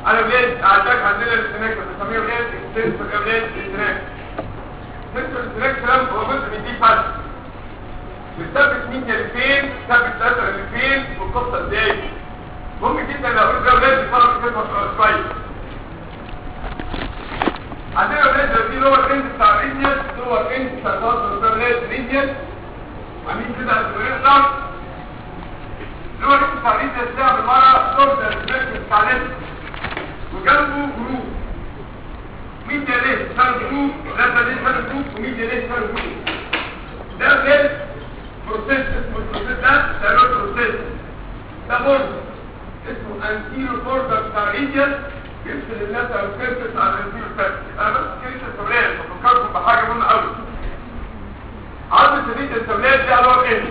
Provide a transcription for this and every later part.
انا ولاد عندك عندنا الاستناك بنسميه ولاد اكستنسور اولاد الاستناك اكستنسور الاستناك كلام هو جزء من دي فاش بتثبت مين اللي فين ثبت الاثر اللي فين والقصه ازاي مهم جدا لو قلت ده ولاد يفرق كده كويس عندنا ولاد لو في لور اند بتاع الريديال لور اند بتاع الفاصل ده ولاد ريديال عاملين كده الريديال لور اند بتاع الريديال ده بالمره صوت الريديال بتاع الريديال وجنبه جروب مين ده ليه سان جروب ده ده ليه سان جروب ومين ده ليه سان جروب ده ولاد بروسيس اسمه البروسيس ده ده له بروسيس ده برضه اسمه انتيرو بوردر بتاع الريديال يمثل الناس او كيرتس على الانتيرو فات انا بس كيرتس السولاد بفكركم بحاجه مهمه قوي عضله الريديال السولاد دي على ايه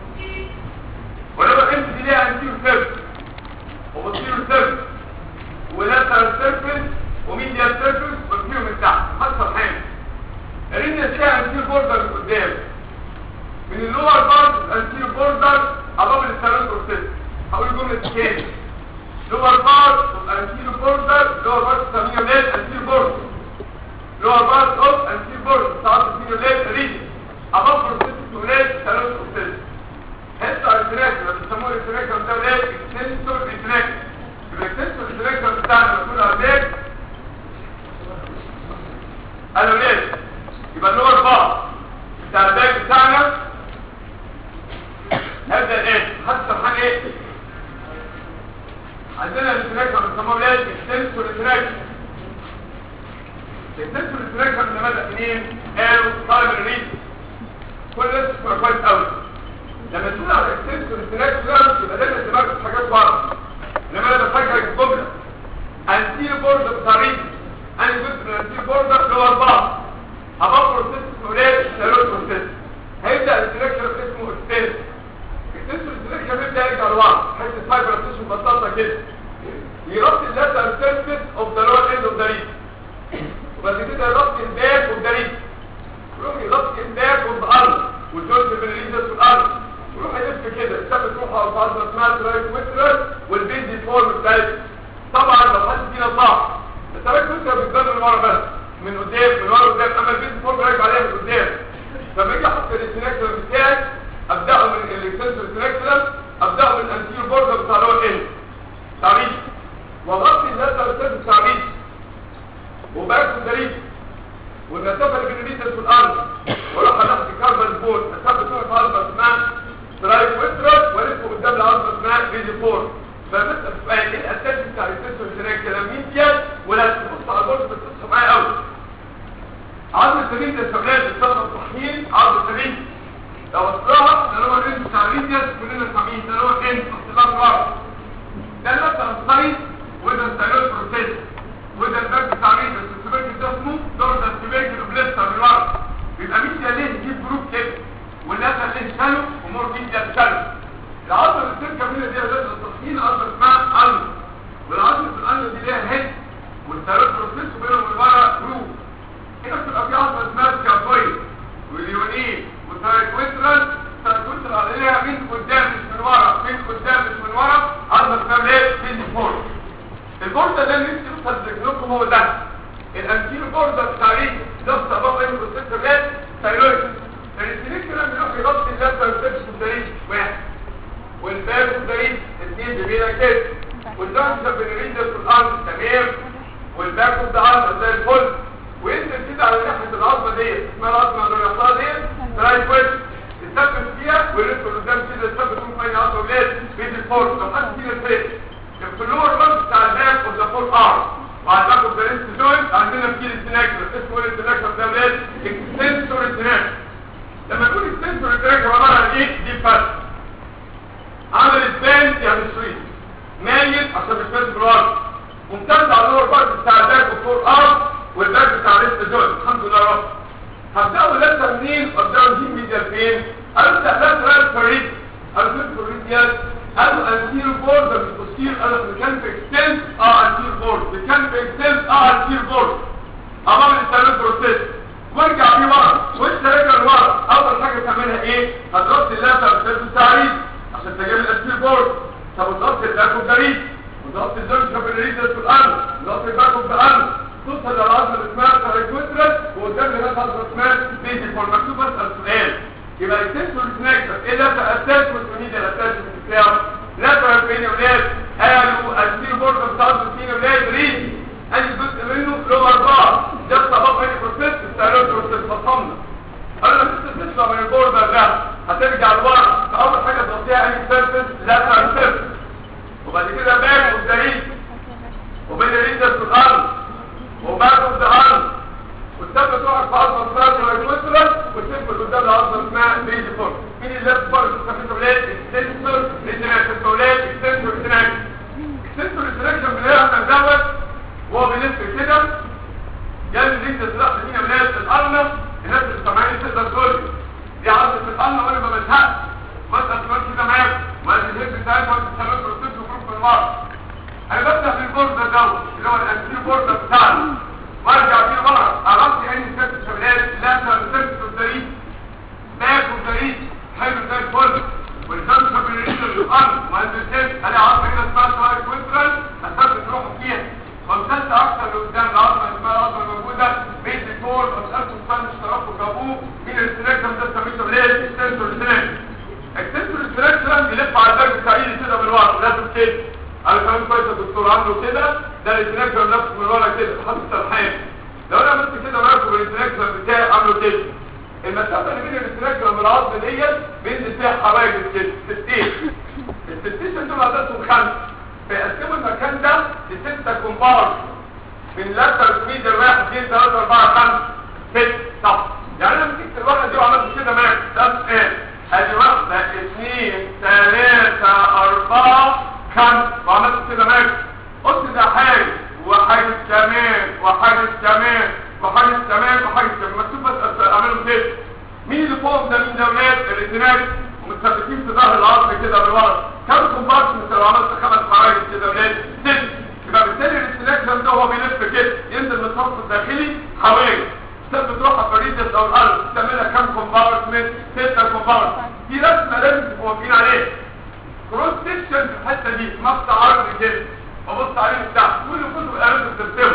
ولما انت دي ليها انتيرو فات وبطيرو سيرفس ولاترال سيرفس وميديال سيرفس وبطيرو من تحت حصل حاجه الريديال فيها انتيرو بوردر من قدام من اللور بارت الانتيرو بوردر اباب الستالون بروسيس هقول جمله تاني lower part of anterior border lower part of anterior leg anterior border lower part of anterior border start anterior leg region above processus to leg talus process هسه الريتراكتور اللي بيسموه الريتراكتور ده leg extensor retractor يبقى extensor retractor بتاعنا مسؤول عن leg قالوا ليه يبقى اللور بارت بتاع الباك بتاعنا هبدا ايه حتى حاجه ايه عندنا الانتراكشن بنسموه ليه اكستنسور انتراكشن الاكستنسور انتراكشن ده بدا منين قالوا طالب الريد كل الناس تسمع كويس قوي لما تقول على الاكستنسور انتراكشن يبقى دايما دماغك في حاجات بره انما انا بفكر الجمله انتير بوردر بتاع الريد انا جزء من الانتير بوردر اللي هو البعض ابقى بروسيس اسمه ليه سيرول بروسيس هيبدا الانتراكشن اسمه اكستنسور اكستنسور انتراكشن بيبدا يرجع لورا حته فايبر تيشو بسيطه كده يربط اللاتر سيرفيس اوف ذا لور اند اوف ذا ريد وبعد كده يربط الباك اوف ذا ريد يروح يربط الباك اوف ذا ارض والجزء من الريدس والارض يروح يلف كده يثبت روحه على بعض اسمها ترايك ويترال والبيزي فورم بتاعتها طبعا لو حد فينا صح الترايك ويترال بتبان من ورا بس من قدام من ورا قدام اما البيزي فورم راجع عليها من قدام فلما اجي احط الانتراكتور بتاعي ابداه من الاكسنسور انتراكتور ابداه من الانتيريور بوردر بتاع اللور اند تعريف وغطي اللاتر سيرفيس تعريف وباك الجريد والمسافه اللي بين الريتس والارض واروح الاحظ كاربون بول مسافه طول الارض اسمها ترايك ويترال والف قدام الارض اسمها ريدي فور فبس ايه الاساس بتاع السيستم هناك كلام ميديا ولا تبص على البورد بس تصحى معايا قوي عظم السبيل ده الشغال بيستخدم تحميل عظم السبيل لو اصلها ده هو الريد بتاع الريديس كلنا سامعين ده هو الريد اصلها الارض ده اللي الصيد وده السيلول بروسيس وده الباك بتاع الريديس السبيل ده اسمه دور ده السبيل بليستر من ورا بيبقى ميديا ليه يجيب جروب كده والناس ليه شالو ومور ميديا شالو العظم السكه من دي ده التصحيح عظم اسمها قلب والعظم في القلب دي ليها هيد والسيلول بروسيس وبينهم من ورا جروب هنا بتبقى في عظمه اسمها سكافويد واليونين والترايكويترال الترايكويترال عليها من قدام مش من ورا من قدام مش من ورا عظمه اسمها ايه فيزي فورد البوردة ده اللي نفسي يوصل لكم هو ده الانتيرو بوردة بتاعي ده الصباب ايه بروسيسور ريد ثايرويد الانتيريك كده بيروح يغطي اللاتر سيرفيس الدريد واحد والباك الدريد اثنين بيبينا كده والجنكشن بين الريدس والارض تمام والباك اوف ذا ارض زي الفل وينزل كده على ناحيه العظمه ديت اسمها العظمه اللي راسها ديت تراي كويس يثبت فيها ويلف قدام كده يثبت في اي عظمه ولاد بيد الفورس لو حد فينا فين في اللور بارت بتاع الباك اوف ذا فور ار وعلى الباك اوف ذا ريست جوينت عندنا في السناكر اسمه السناكر ده ولاد اكستنسور سناكر لما نقول اكستنسور سناكر عباره عن ايه دي فات عمل البان يعني شريط مايل عشان مش ماشي بالارض ممتاز على اللور بارت بتاع الباك اوف فور ار والباك بتاع ريست جوينت الحمد لله رب هبداوا لسه منين ابداوا نجيب ميديا فين ابدا لاترال فريد ابدا فريديال قالوا انتير بورد بالتصير قالوا ده كان بيكستنس اه انتير بورد ده كان بيكستنس اه انتير بورد امام الثالث بروسيس وارجع بيه ورا وانت راجع لورا اول حاجه تعملها ايه هترد اللاتر في التعريض عشان تجيب الانتير بورد طب وترد الباك والجريد وترد الزوج في الريدس في الارض ريدس في الارض وباك اوف ذا ارض والدم بتوعك في عظمه فرد ويكوترال وتنفذ قدام العظمه اسمها بيجي فورس مين اللي لابس فورس في اولاد اكستنسور ريتناكشن في اولاد اكستنسور ريتناكشن اكستنسور ريتناكشن بنلاقيها دوت وهو بيلف كده جاب الريدس راح مين اولاد الارنب الناس اللي سامعين تقدر تقول دي عظمه الارنب وانا ما بزهقش مثلا تقول كده معاك ما الهيب بتاعتها بتستمر بروسيس وجروب في المرض انا ببدا في البوردر دوت اللي هو الانتير بوردر بتاعنا وارجع بيه ورا اغطي عيني ست شمالات لازم ست الزريد باك والزريد حلو زي الفل والخمسه من الريش اللي الارض مهندسين انا عارف هنا اسمها سواء كوينترال هتثبت روحك فيها وامتدت اكتر لقدام العظمه اسمها العظمه موجوده بيت الفور مساله الصن اشتراك وجابوه مين الاستراكشن ده سميته ليه اكستنسور استراكشن اكستنسور استراكشن بيلف على الدرج بتاع ايدي كده من ورا لازم كده انا كمان كويس الدكتور عامله كده ده الاستراكشن نفسه من ورا كده حاطط سرحان لو انا عملت كده وراكم الاستراكشن بتاعي عامله كده المسافه اللي بين الاستراكشن والعظم ديت بينزل فيها حواجز كده ستين الستيشن دول عددهم خمسه فيقسموا المكان ده لستة كومباوند من لاتر ميدل واحد اثنين ثلاثة أربعة خمسة ست طب يعني أنا مسكت الواحدة دي وعملت كده معاك ده ايه ادي واحدة اثنين ثلاثة أربعة خمسة وعملت كده معاك قلت ده حاجة وحاجة كمان وحاجة كمان وحاجة كمان وحاجة كمان مكتوب بس اعملهم كده مين اللي فوق ده مين ده ولاد الاثنين ومتثبتين في ظهر العظم كده من ورا كم كومبارتمنت لو عملت خمس حواجز كده ولاد ست يبقى بالتالي الاستلاكشن ده هو بيلف كده ينزل من الصف الداخلي حواجز ثبت روحها فريدة او الارض تعملها كم كومبارتمنت ستة كومبارتمنت في رسمة لازم تبقوا واقفين عليها كروس سيكشن في الحتة دي مقطع عرض كده وبص عليه من تحت كل كتب الارض بترسمه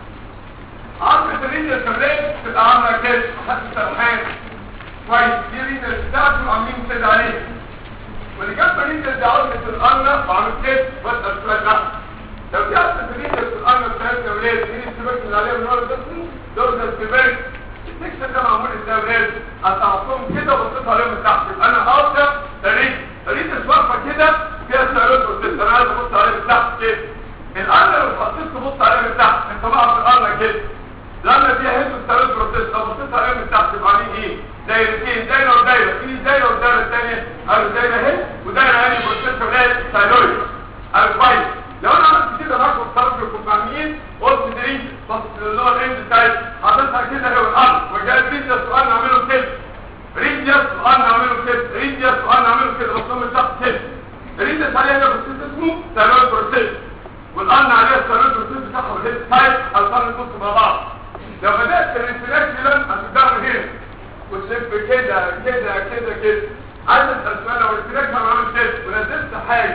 عظمة الرينيا الكبريت تبقى عاملة كده محدش سرحان كويس دي رينيا بتاعته عاملين كده عليه واللي جنب الرينيا دي عظمة الارنب وعامل كده واسأل السؤال ده لو دي عظمة الرينيا في الارنب بتاعت يا ولاد مين السباك اللي عليها من ورا ده اسمه دور ده السباك السكشن ده معمول ازاي يا ولاد قطعتهم كده وبصيت عليهم من تحت يبقى انا هقطع الرينيا الرينيا واقفة كده فيها سيارات وستة انا عايز ابص عليها من تحت كده الارنب لو حطيت تبص عليها من تحت انت بقى في الارنب كده لما فيها هيد والثالث بروسيس لو بصيت عليها من تحت يبقى عاملين ايه دايرتين دايره ودايره في دايره والدايره الثانيه قالوا دايره اهي ودايره اهي بروسيس ولاد ثايرويد قالوا كويس لو انا عملت كده باخد طرف الكومبامين قلت دريد بص اللي هو الرينج بتاعي حاططها كده هو الارض وجاي رينج سؤال نعمله كده رينج سؤال نعمله كده رينج سؤال نعمله كده بص من تحت كده رينج عليها بروسيس اسمه ثايرويد بروسيس والقرن عليها الثايرويد بروسيس بتاعها والهيد تايب القرن نص مع بعض لو بدأت الانفلاكشن هتدعم هنا وتلف كده كده كده كده عايز اسال سؤال لو الانفلاكشن عامل كده ونزلت حاجه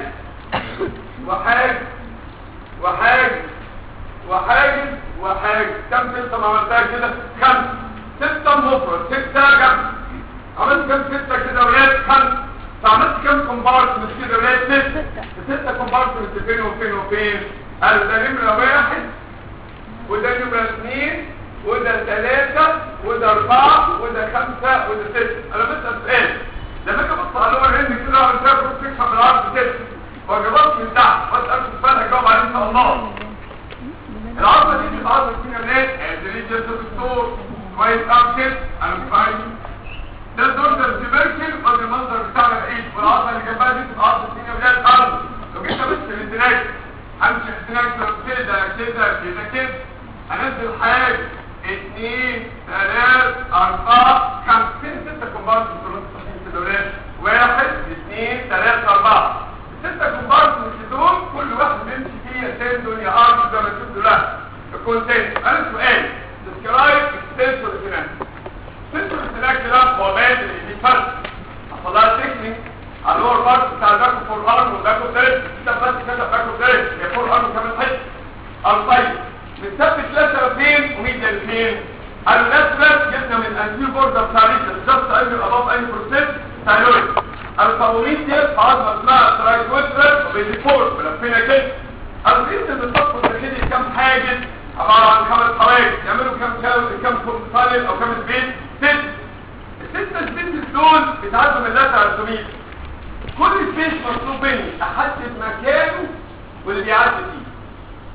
وحاجه وحاجه وحاجه وحاجه كم ستة ما عملتها كده خمسة ستة مفرد ستة جنب عملت كم ستة كده ولاد خمسة فعملت كم كومبارتمنت كده ولاد ستة ستة كومبارتمنت فين وفين وفين قالوا ده نمرة واحد وده نمرة اثنين وده ثلاثة وده أربعة وده خمسة وده ستة أنا بسأل سؤال لما أجي أبص على اللور هند كده وأعمل فيها كروس سكشن بالعرض كده وأجيبها من تحت وأسأل سؤال هجاوب عليه إن شاء الله العظمة دي بتبقى عظمة فينا منين؟ عندنا جلسة الدكتور كويس أوي كده أنا مش عايز ده الدور ده السبيركل وادي المنظر بتاعنا العيد والعظمة اللي جنبها دي بتبقى عظمة فينا منين الأرض لو جيت أبص الانتناج همشي الانتناج كده كده كده كده هنزل حاجة اثنين ثلاث اربعة خمسين ستة كومبارس في النص صحيح الدولات واحد اثنين ثلاثة اربعة الستة كومبارس في دول كل واحد بيمشي فيه يتين دنيا ارض زي ما تشوف دولها يكون تاني انا سؤال ديسكرايب اكستنسور سيناك اكستنسور سيناك ده هو بادئ دي فرق اصلها تكنيك على اللور بارت بتاع الباكو فور ارم والباكو ثالث انت بس كده باكو ثالث هي فور ارم كمان حته الطيب بنثبت لاتر فين وميديا فين اللاتر جبنا من الانتير بوردر بتاع ريتس جاست اي اباف اي بروسيس ثايرويد الفاوريتيا عظمه اسمها ترايكوترس وبيديفور ملفينا كده الريتس بتطفل داخلي كام حاجز عباره عن خمس حواجز يعملوا كام كام كام فانل او كام سبيس ست الست سبيس دول بيتعدوا من اللاتر على السميد كل سبيس مطلوب مني احدد مكانه واللي بيعدي فيه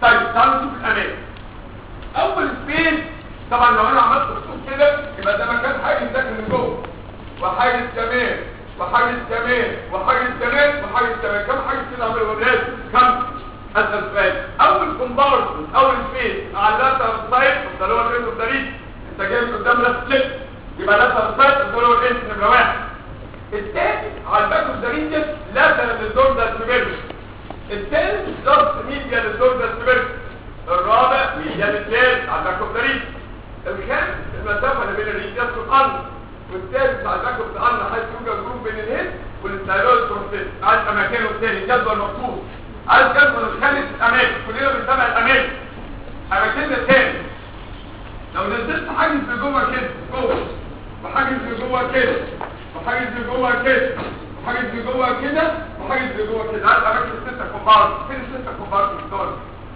طيب تعالوا نشوف الامان اول سبيس طبعا لو انا عملت خطوط كده يبقى ده مكان حاجز داخل من جوه وحاجز كمان وحاجز كمان وحاجز كمان وحاجز كمان كم حاجز كده عملوا ولاد كم اسال سؤال اول كومبارتمنت اول سبيس على اللاتر سايد ده اللي هو الريت اوف ذا ريت انت جاي من قدام لفت شيب يبقى لاتر سايد ده اللي هو الريت نمره واحد الثاني على الباك اوف ذا ريت لاتر للدور ده سبيرش الثالث جاست ميديا للدور ده سبيرش الرابع ميديا للثالث على الباك اوف ذا ريت الخامس المسافه اللي بين الريت يسكن الارض والثالث على الباك اوف ذا ارض حيث يوجد جروب بين الهيد والستايلويد بروسيس عايز اماكنه الثاني جدول مخصوص عايز جدول الخامس اماكن كلنا بنتابع الاماكن اماكننا الثاني لو نزلت حاجز لجوه كده جوه وحاجز لجوه كده وحاجز لجوه كده وحاجز لجوه كده وحاجز لجوه كده عايز اماكن الستة كومبارت فين الستة كومبارت في الدول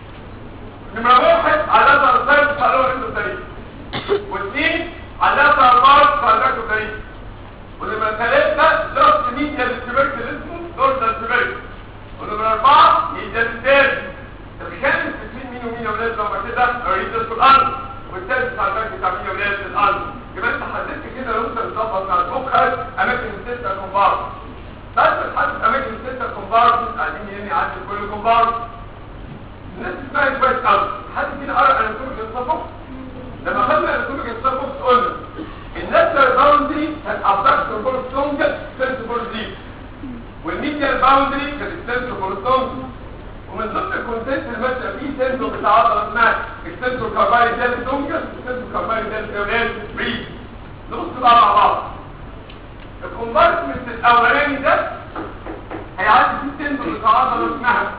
نمرة واحد على هذا السايد بتاع اللي هو عنده تاريخ واثنين على هذا البارت بتاع عنده تاريخ ونمرة ثلاثة جاست ميديا للسبيرت اللي اسمه دور ده السبيرت ونمرة أربعة ميديا للثالث الخامس بين مين ومين يا ولاد لما كده ريدس في الأرض والثالث على الباك بتاع مين يا ولاد في الأرض يبقى أنت حددت كده لو أنت بتظبط مع المخرج أماكن الستة كومبارت بس تحدد أماكن الستة كومبارت قاعدين يعني عدد كل كومبارت الناس اسمها كويس قوي حد فينا قرأ اناتوميك انصافوكس لما خدنا اناتوميك انصافوكس قلنا الناتشرال باوندري كان ابدكتور بول ستونجل سنس بول ديب والميديال باوندري كان اكستنسور بول ستونجل ومن ضمن الكونتنت اللي ماشيه فيه سنسور بتاع عضله اسمها اكستنسور كارباي ديل ستونجل اكستنسور كارباي ديل ستونجل بريد نبص بقى مع بعض الكومبارتمنت الاولاني ده هيعدي فيه سنسور بتاع عضله اسمها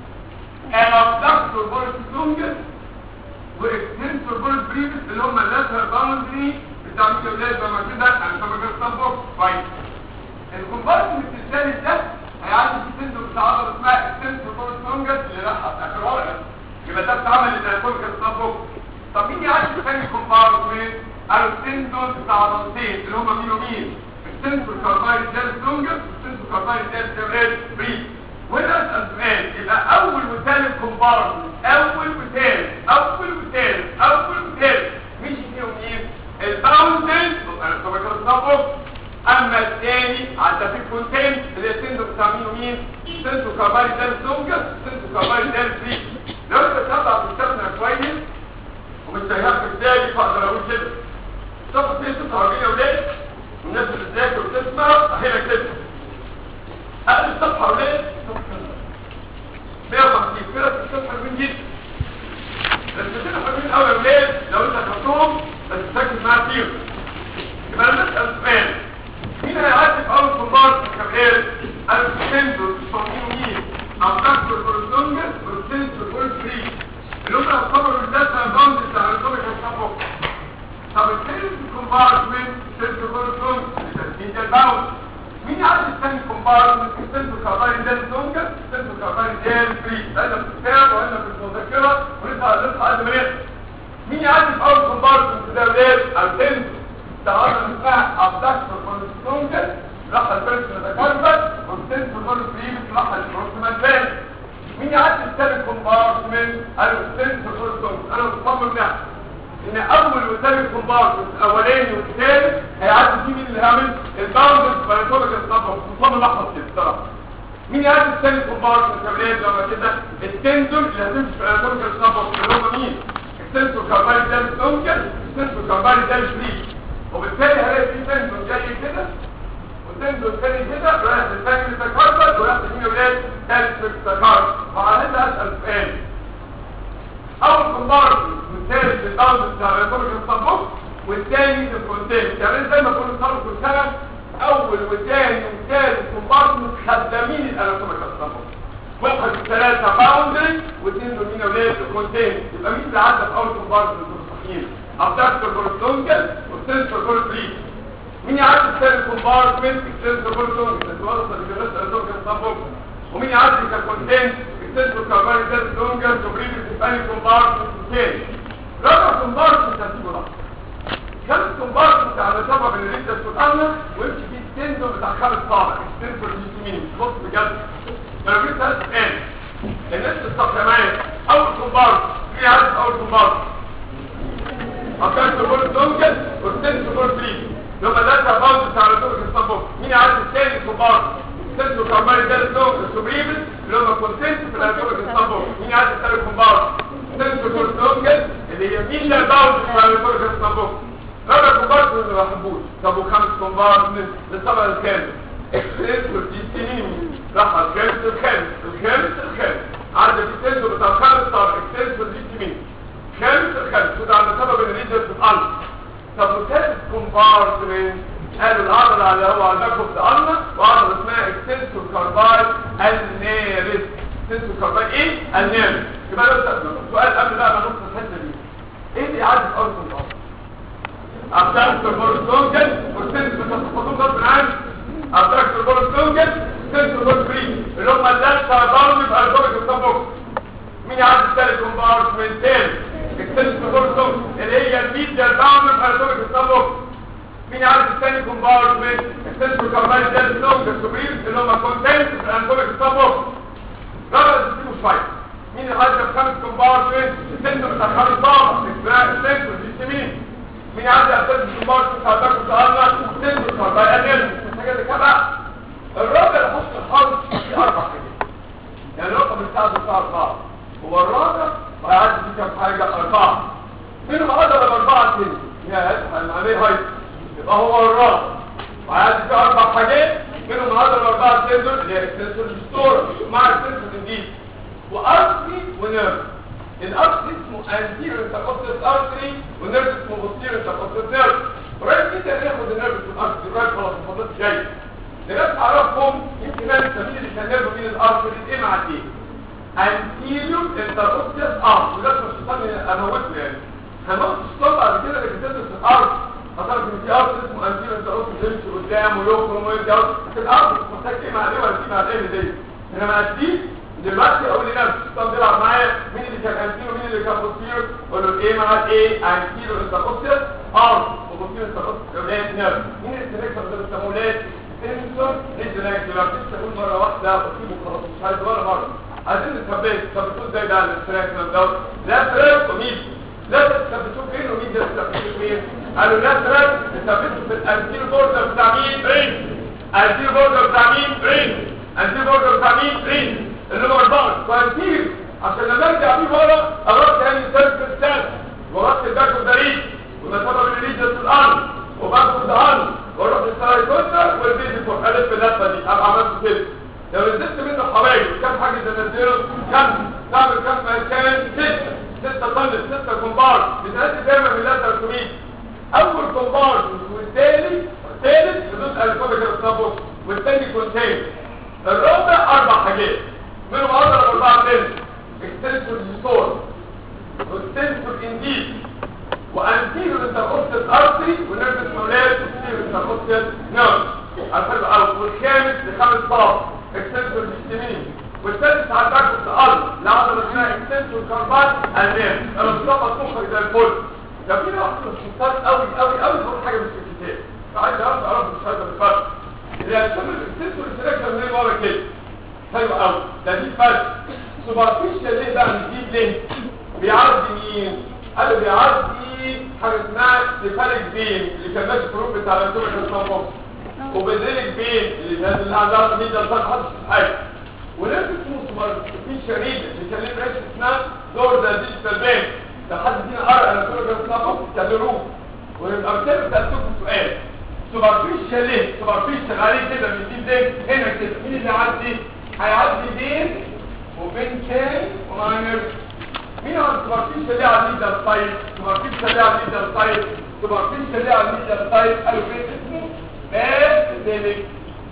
الابدكتور بول ستونجل واكستنسور بول بريفس اللي هم اللاتر باوندري بتاع الولاد لما كده انا طبعا كده طبق كويس الكومبارتمنت الثالث ده هيعدي في سنسور بتاع عضله اسمها اكستنسور بول ستونجل اللي راح في اخر ورقه يبقى ده بتعمل الاناتوميك طبق طب مين يعدي في ثاني كومبارتمنت السنسور بتاع عضلتين اللي هم مين ومين السنسور كارباي ديل ستونجل والسنسور كارباي ديل بريفس وهنا اسال سؤال يبقى اول وثالث كومبارتمنت اول وثالث اول وثالث اول وثالث مش فيهم مين الباوندنت انا طبعا كده بطبق اما الثاني عدى في الكونتين اللي السندو بتاع مين ومين سندو كاباري دال سونجا سندو كاباري دال فري لو انت تتابع في الكتابنا كويس ومش شايفها في كتابي فاقدر اقول كده صفحه 46 يا ولاد والناس اللي بتذاكر وتسمع احيانا كده اقل الصفحه ولاد 150 كده في الصفحه من جدا بس كده حلوين قوي يا ولاد لو انت خدتهم بس تركز معايا فيهم يبقى انا بسال سؤال مين هيعدي في اول كومبارت كبير السنسور تصميم مين ابدكتور بروتونجر والسنسور بول فري اللي هم يعتبروا الداتا باوند بتاع الاتوميك هيصفوا طب السنسور كومبارتمنت سنسور بروتونجر ده الباوند مين يعدي الثاني كومبارتمنت السنسور كارباين ديل سونجر السنسور كارباين ديل فري هذا في الكتاب وهذا في المذكره ونطلع نطلع قد ما نقدر مين يعدي في اول كومبارتمنت ده ولاد السنسور تعرض اسمها ابدكتور كونستونجر راح الفرس متكربت والسنسور كل بريمس راح البروكسيمال فين مين يعدي الثالث كومبارتمنت قالوا السنسور كونستونجر انا مصمم ده ان اول وثالث كومبارتمنت الاولاني والثالث هيعدي فيه مين اللي هيعمل الباوندز باريتوبيك الصبر مصمم احفظ كده بصراحه مين يعدي الثالث كومبارتمنت يا ولاد لما كده السنسور اللي هتمشي في الباريتوبيك الصبر اللي هم مين السنسور كاربالي دال ستونجر السنسور كاربالي دال فري وبالتالي هلاقي في سنسور جاي كده وسنسور تاني كده رايح للثاني متكربت ورايح لمين ولاد ثالث متكربت وعلى ده اسال سؤال اول كومبارتمنت والثالث الارض بتاع الريتوريك الصبوك والثاني الكونتين يعني زي ما كنا صاروا كل سنه اول والثاني والثالث كومبارتمنت خدامين الاناتوميك الصبوك واحد ثلاثة باوندري واثنين دول مين ولاد الكونتين يبقى مين اللي عدى في اول كومبارتمنت الصحيين ابدكتور بروتونجل والسنسور بول بري مين يعدي الثالث كومبارتمنت السنسور بول تونجل اللي وصل لجلسة الاناتوميك الصبوك ومين يعدي كالكونتين السنسور كارباري ديل تونجل وبريد الثاني كومبارتمنت الثاني رابع كومبارتمنت هتيجوا لحظة خمس كومبارتمنت على سبب ان الريد تتقلنا ويمشي فيه السنسور بتاع خالد صالح السنسور اليمين بص بجد لو جبت ثلاث سؤال الناس الصفحة معايا اول كومبارس مين عارف اول كومبارس افكار سبور دونجل والسن سبور فري لما ده تباوز بتاع الدور الصبور مين عارف الثاني كومبارس السن كومبارس ده الدور السوبريبل اللي هم كونسنت في الدور الصبور مين عارف الثاني كومبارس السن سبور دونجل اللي هي مين اللي باوز بتاع الدور الصبور رابع كومبارس اللي ما بحبوش طب وخمس كومبارس من الطبقه الكامل اكسنت ودي سنين راح الخامس الخامس الخامس الخامس عدد السنسور بتاع الخامس طبعا اكسنت ودي سنين خامس الخامس وده على سبب الريجر في القلب طب وثالث كومبارتمنت قالوا العضلة اللي هو على الباك اوف ذا النا وعضلة اسمها اكستنسور كارباي النيرس اكستنسور كارباي ايه؟ النيرس يبقى لو سألتكم سؤال قبل بقى ما نوصل الحتة دي ايه اللي يعدي في اول كومبارتمنت؟ ابداكتور بورستونجل والسنسور بتاخدهم غصب عنك ابداكتور بورستونجل سنسور بورستري اللي هم اللاتة باوند في البوكس الصبوك مين يعدي الثالث كومبارتمنت تاني اكستنسور بورستونجل اللي هي الميديا باوند في البوكس الصبوك مين يعدي الثاني كومبارتمنت اكستنسور كاربايل ده اللونج السوبريم اللي هم كونتنت في البوكس الصبوك رابع تسيبه شوية مين اللي عدى الخامس كومبارتمنت السنسور بتاع الخامس طابع السنسور دي مين مين عندي اساس الكبار بتاع باكو سهرنا تنزل كارباي انيل حاجه زي كده الرابع اللي حط الحرب في اربع حاجات يعني الرقم بتاع بتاع اربعه هو الرابع وهيعدي فيه كام حاجه اربعه منهم عدد الاربعه تنزل يا هنعمل هاي يبقى هو الرابع وهيعدي فيه اربع حاجات منهم عدد الاربعه تنزل اللي هي السنسور ستور مع السنسور انجيل وارسي ونيرف الارض اسمه anterior intercostal artery والنيرف اسمه posterior intercostal nerve قريب جدا ناخد النيرف في الارض قريب خلاص الفضلات جاي لناس اعرفهم يمكن انا التمثيل اللي كان نيرف بين الارتري ايه مع ايه anterior intercostal artery وده مش الشيطان اموته يعني هموت الشيطان بعد كده اللي بتدرس في الارض هتعرف ان في ارض اسمه anterior intercostal يمشي قدام ويخرم ويرجع في الارض مش محتاج ايه مع ايه ولا دي مع ايه دي انما دي دلوقتي اقول لنفسي طب بيلعب معايا مين اللي كان انتيرو مين اللي كان بوستيرو اقول له ايه مع ايه انتيرو انتركوستير ارم وبوستيرو انتركوستير اولاد نيرف مين السلكتور ده بيسموه اولاد سنسور ريجنكت لو كنت اقول مره واحده واسيبه خلاص مش عايز ولا مره عايزين نثبت ثبتوه ازاي ده السلكتور دوت لا فرق ومين لا تثبتوه فين ومين ده تثبتوه فين قالوا لا فرق تثبتوه في الانتيرو بوردر بتاع مين برين انتيرو بوردر بتاع مين برين انتيرو بوردر بتاع مين برين اللي هو البعض كوانتير عشان لما ارجع بيه ورا اردت يعني سلك السلك ورحت الباكو الدريد والمسافه بين الريجس الارض وباكو الارض ورحت السلايكوتا والفيزيكو الف اللفه دي ابقى عملت كده لو نزلت منه حوالي كم حاجه تنزله كم تعمل كم مكان سته سته طن سته كومبار بتأدي دايما من اللاتر كوميد اول كومبار والثاني والثالث حدود الكوميكال سنابوس والثاني كونتين الرابع اربع حاجات منهم عضلة أربعة تاني اكستنسور ديستور واكستنسور انديد وانتيرو انتركوستال ارتري ونرفس مولاد وستيرو انتركوستال نيرف على فكرة الأرض والخامس لخامس طرف اكستنسور ديستمين والسادس على الباك اوف الارض لعضلة اسمها اكستنسور كاربات النيرف انا بظبط مخك زي الفل لو في واحد مش مختار قوي قوي قوي بقول حاجة مش في الكتاب عايز اعرف اعرف مش هذا بالفرق اللي هتشوف الاكستنسور سيلكشن من ورا كده حلو قوي ده دي فرق سوبرفيشال ليه بقى نجيب ليه بيعدي مين قال له بيعدي حاجه اسمها سيفاليك بين اللي كان ماشي في الروب بتاع الانتوميك الصنفوس وبذلك بين اللي كان اللي عندها ميديا صار حدش حاجه ونفس اسمه سوبرفيشال ريد اللي كان ليه ريش اسمها دور ده ديجيتال بين لو حد فينا قرا الانتوميك الصنفوس كلموه والاركان بتاعتكم سؤال سوبرفيشال ليه سوبرفيشال عليه كده من دي ده هنا كده مين اللي عدي هيعدي بين وبين كان وماينر مين هو السوبرفيشال اللي على الميديا سايد سوبرفيشال اللي على الميديا سايد سوبرفيشال اللي على الميديا سايد قالوا فين اسمه باسيليك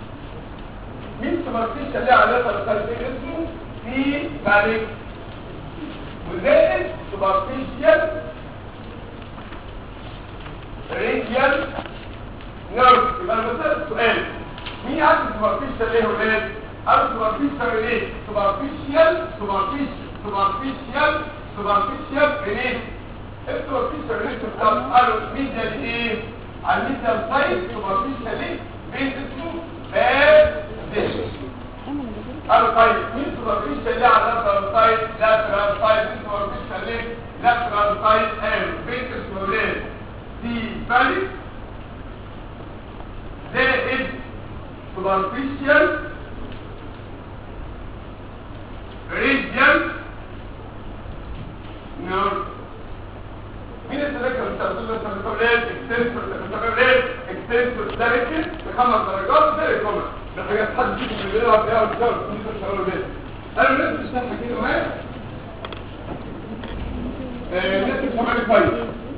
مين سوبرفيشال اللي على الليتر سايد فين اسمه في باليك وزائد سوبرفيشال ريديال نيرف يبقى انا بسأل السؤال مين عارف سوبرفيشال ليه ولاد قالوا سوبرفيشال ليه سوبرفيشال سوبرفيشال سوبرفيشال سوبرفيشال ريليت السوبرفيشال ريليت بتاع قالوا ميديا ايه على الميديا سايد سوبرفيشال ليه بين اسمه باسيليك قالوا طيب مين سوبرفيشال ليه على اللاترال سايد لاترال سايد مين superficial leg lateral side and فينتس ولاد دي بالي زائد superficial radial nerve مين التذكر بتاعتون التمثيلات اكستنسور التمثيلات اكستنسور دايركت بخمس درجات زي الكومنت ده حاجات حد فيكم اللي بيلعب فيها وبتشتغل في مش شغال بيها انا الناس مش ناحيه كده معايا آه، الناس مش عمالي كويس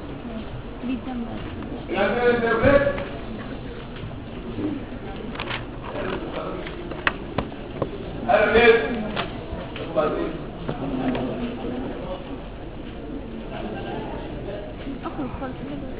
يعني الدولات انا الناس وبعدين اخرج خالص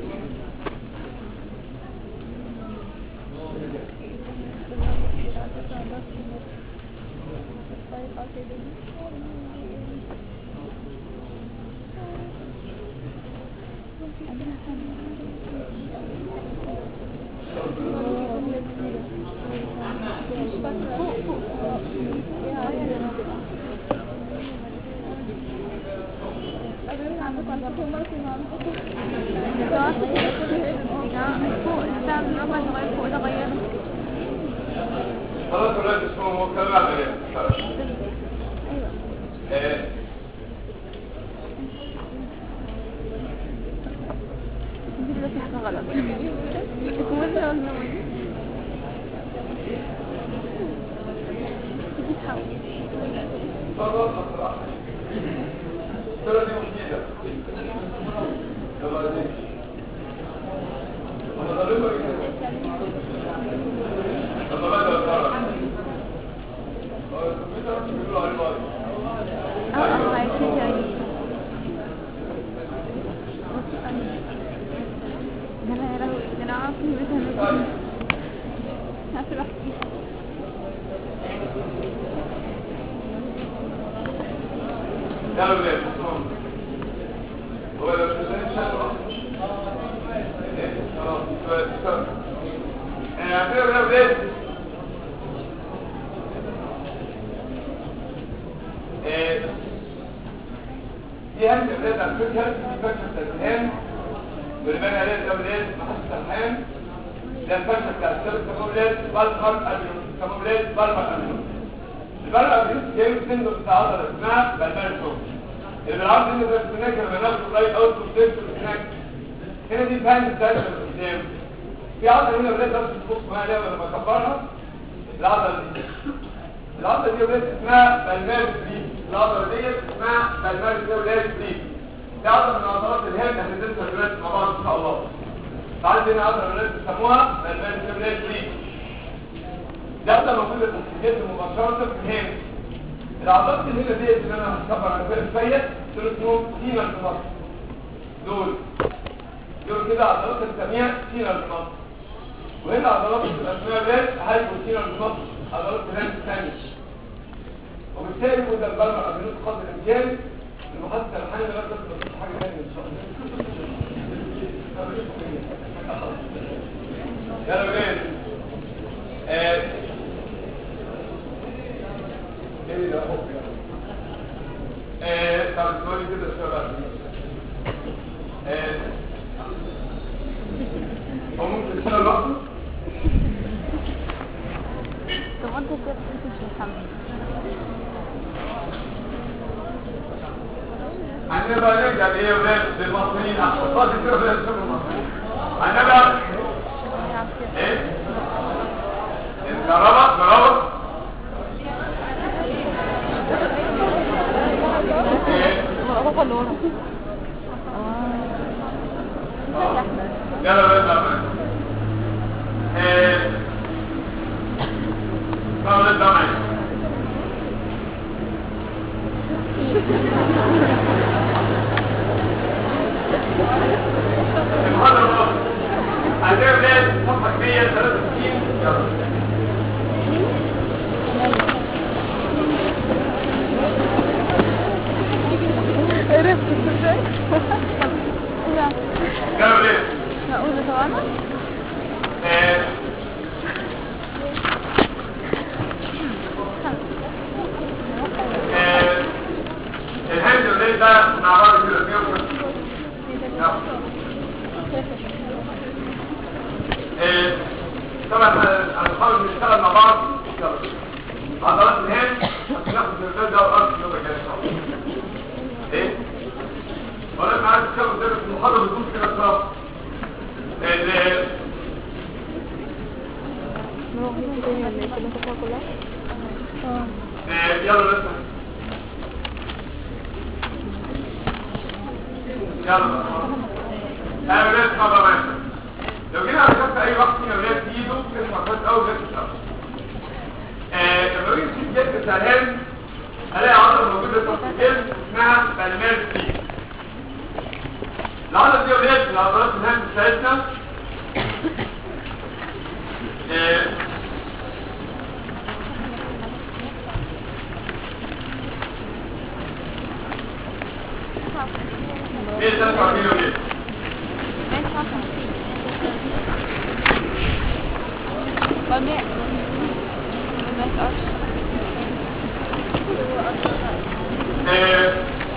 خلاص الولاد اسمه هو كلام عمليات آه، خلاص أسرع. الصورة دي مفيدة. يلا دي. أنا ضربها كده. يلا بدأ الصورة. آه، الكمبيوتر بيقولوا عليه بايظ. يلا ولاد اسمعوا. هو لو الإنسان شغال. إيه؟ خلاص، شوية، شوية. آه، عندنا يا ولاد آه، دي هم الولاد على فكرة دي فكرة الأذهان واللي بنى عليها الأولاد محطة الحام ده الفكرة بتاع السبب كمولاد بالغر أبيون كمولاد بالغر أبيون البلغر أبيون جاي من سندو بتاع عضلة اسمها بالبان شوك اللي بالعرض ان ده السناك لما ناخد رايت اوت وستيرت السناك هنا دي فاهم الثالثة اللي قدام في عضلة هنا ولاد بس تبص معايا ليه لما اكبرها العضلة دي العضلة دي ولاد اسمها بالمارس دي العضلة دي اسمها بالمارس دي ولاد دي دي عضلة من عضلات الهند هندرسها دلوقتي مع بعض ان شاء الله تعالى هنا عضلة ولاد بيسموها بالمارس دي ولاد دي دي عضلة موجودة في الجسم مباشرة في الهند العضلات اللي هنا ديت اللي انا هتكبر على كده شويه دول اسمهم سينا الجمص دول دول كده عضلات بنسميها سينا الجمص وهنا عضلات الاسماء ديت هايبو سينا الجمص عضلات بلاد ثانيه وبالتالي وده البرمج قبل قدر الامكان المحادثه الحاليه لا تقدر تبقى حاجه ثانيه ان شاء الله يلا ولاد آه، ايه ده اهو آه، طب اسمعوني كده شويه بقى آه، هو ممكن تشتغل لوحده طب انت كده انت مش محمد عندنا بقى نرجع لايه يا ولاد للمصريين احفظات كده ولاد شغل المصريين عندنا بقى ايه الكهرباء كهرباء ايه الغرفة اللي ورا يلا بقى بقى ايه طب ده معايا المحاضرة بقى. عندنا ولاد صفحة 163 يلا عرفت ازاي؟ يلا ولاد نقول طبعا آه، آه، الهند ولاد ده ولا انا عايز اشتغل ده في المحاضره بدون كده بصراحه ال- مروحين تاني ولا ايه كده تاكلها كلها؟ اه آه، يلا نسمع يلا انا ولاد خبر ماشي لو جينا على كف اي واحد فينا ولاد ايده اسمع كويس قوي ولاد الشهر لما نيجي نشوف جلد بتاع الهند الاقي عضله موجوده تحت الجلد اسمها بالمير سي العضله دي يا ولاد من عضلات الهند بتاعتنا آه، ايه ده تنفع فيه ولاد بميع ما يسقطش آه،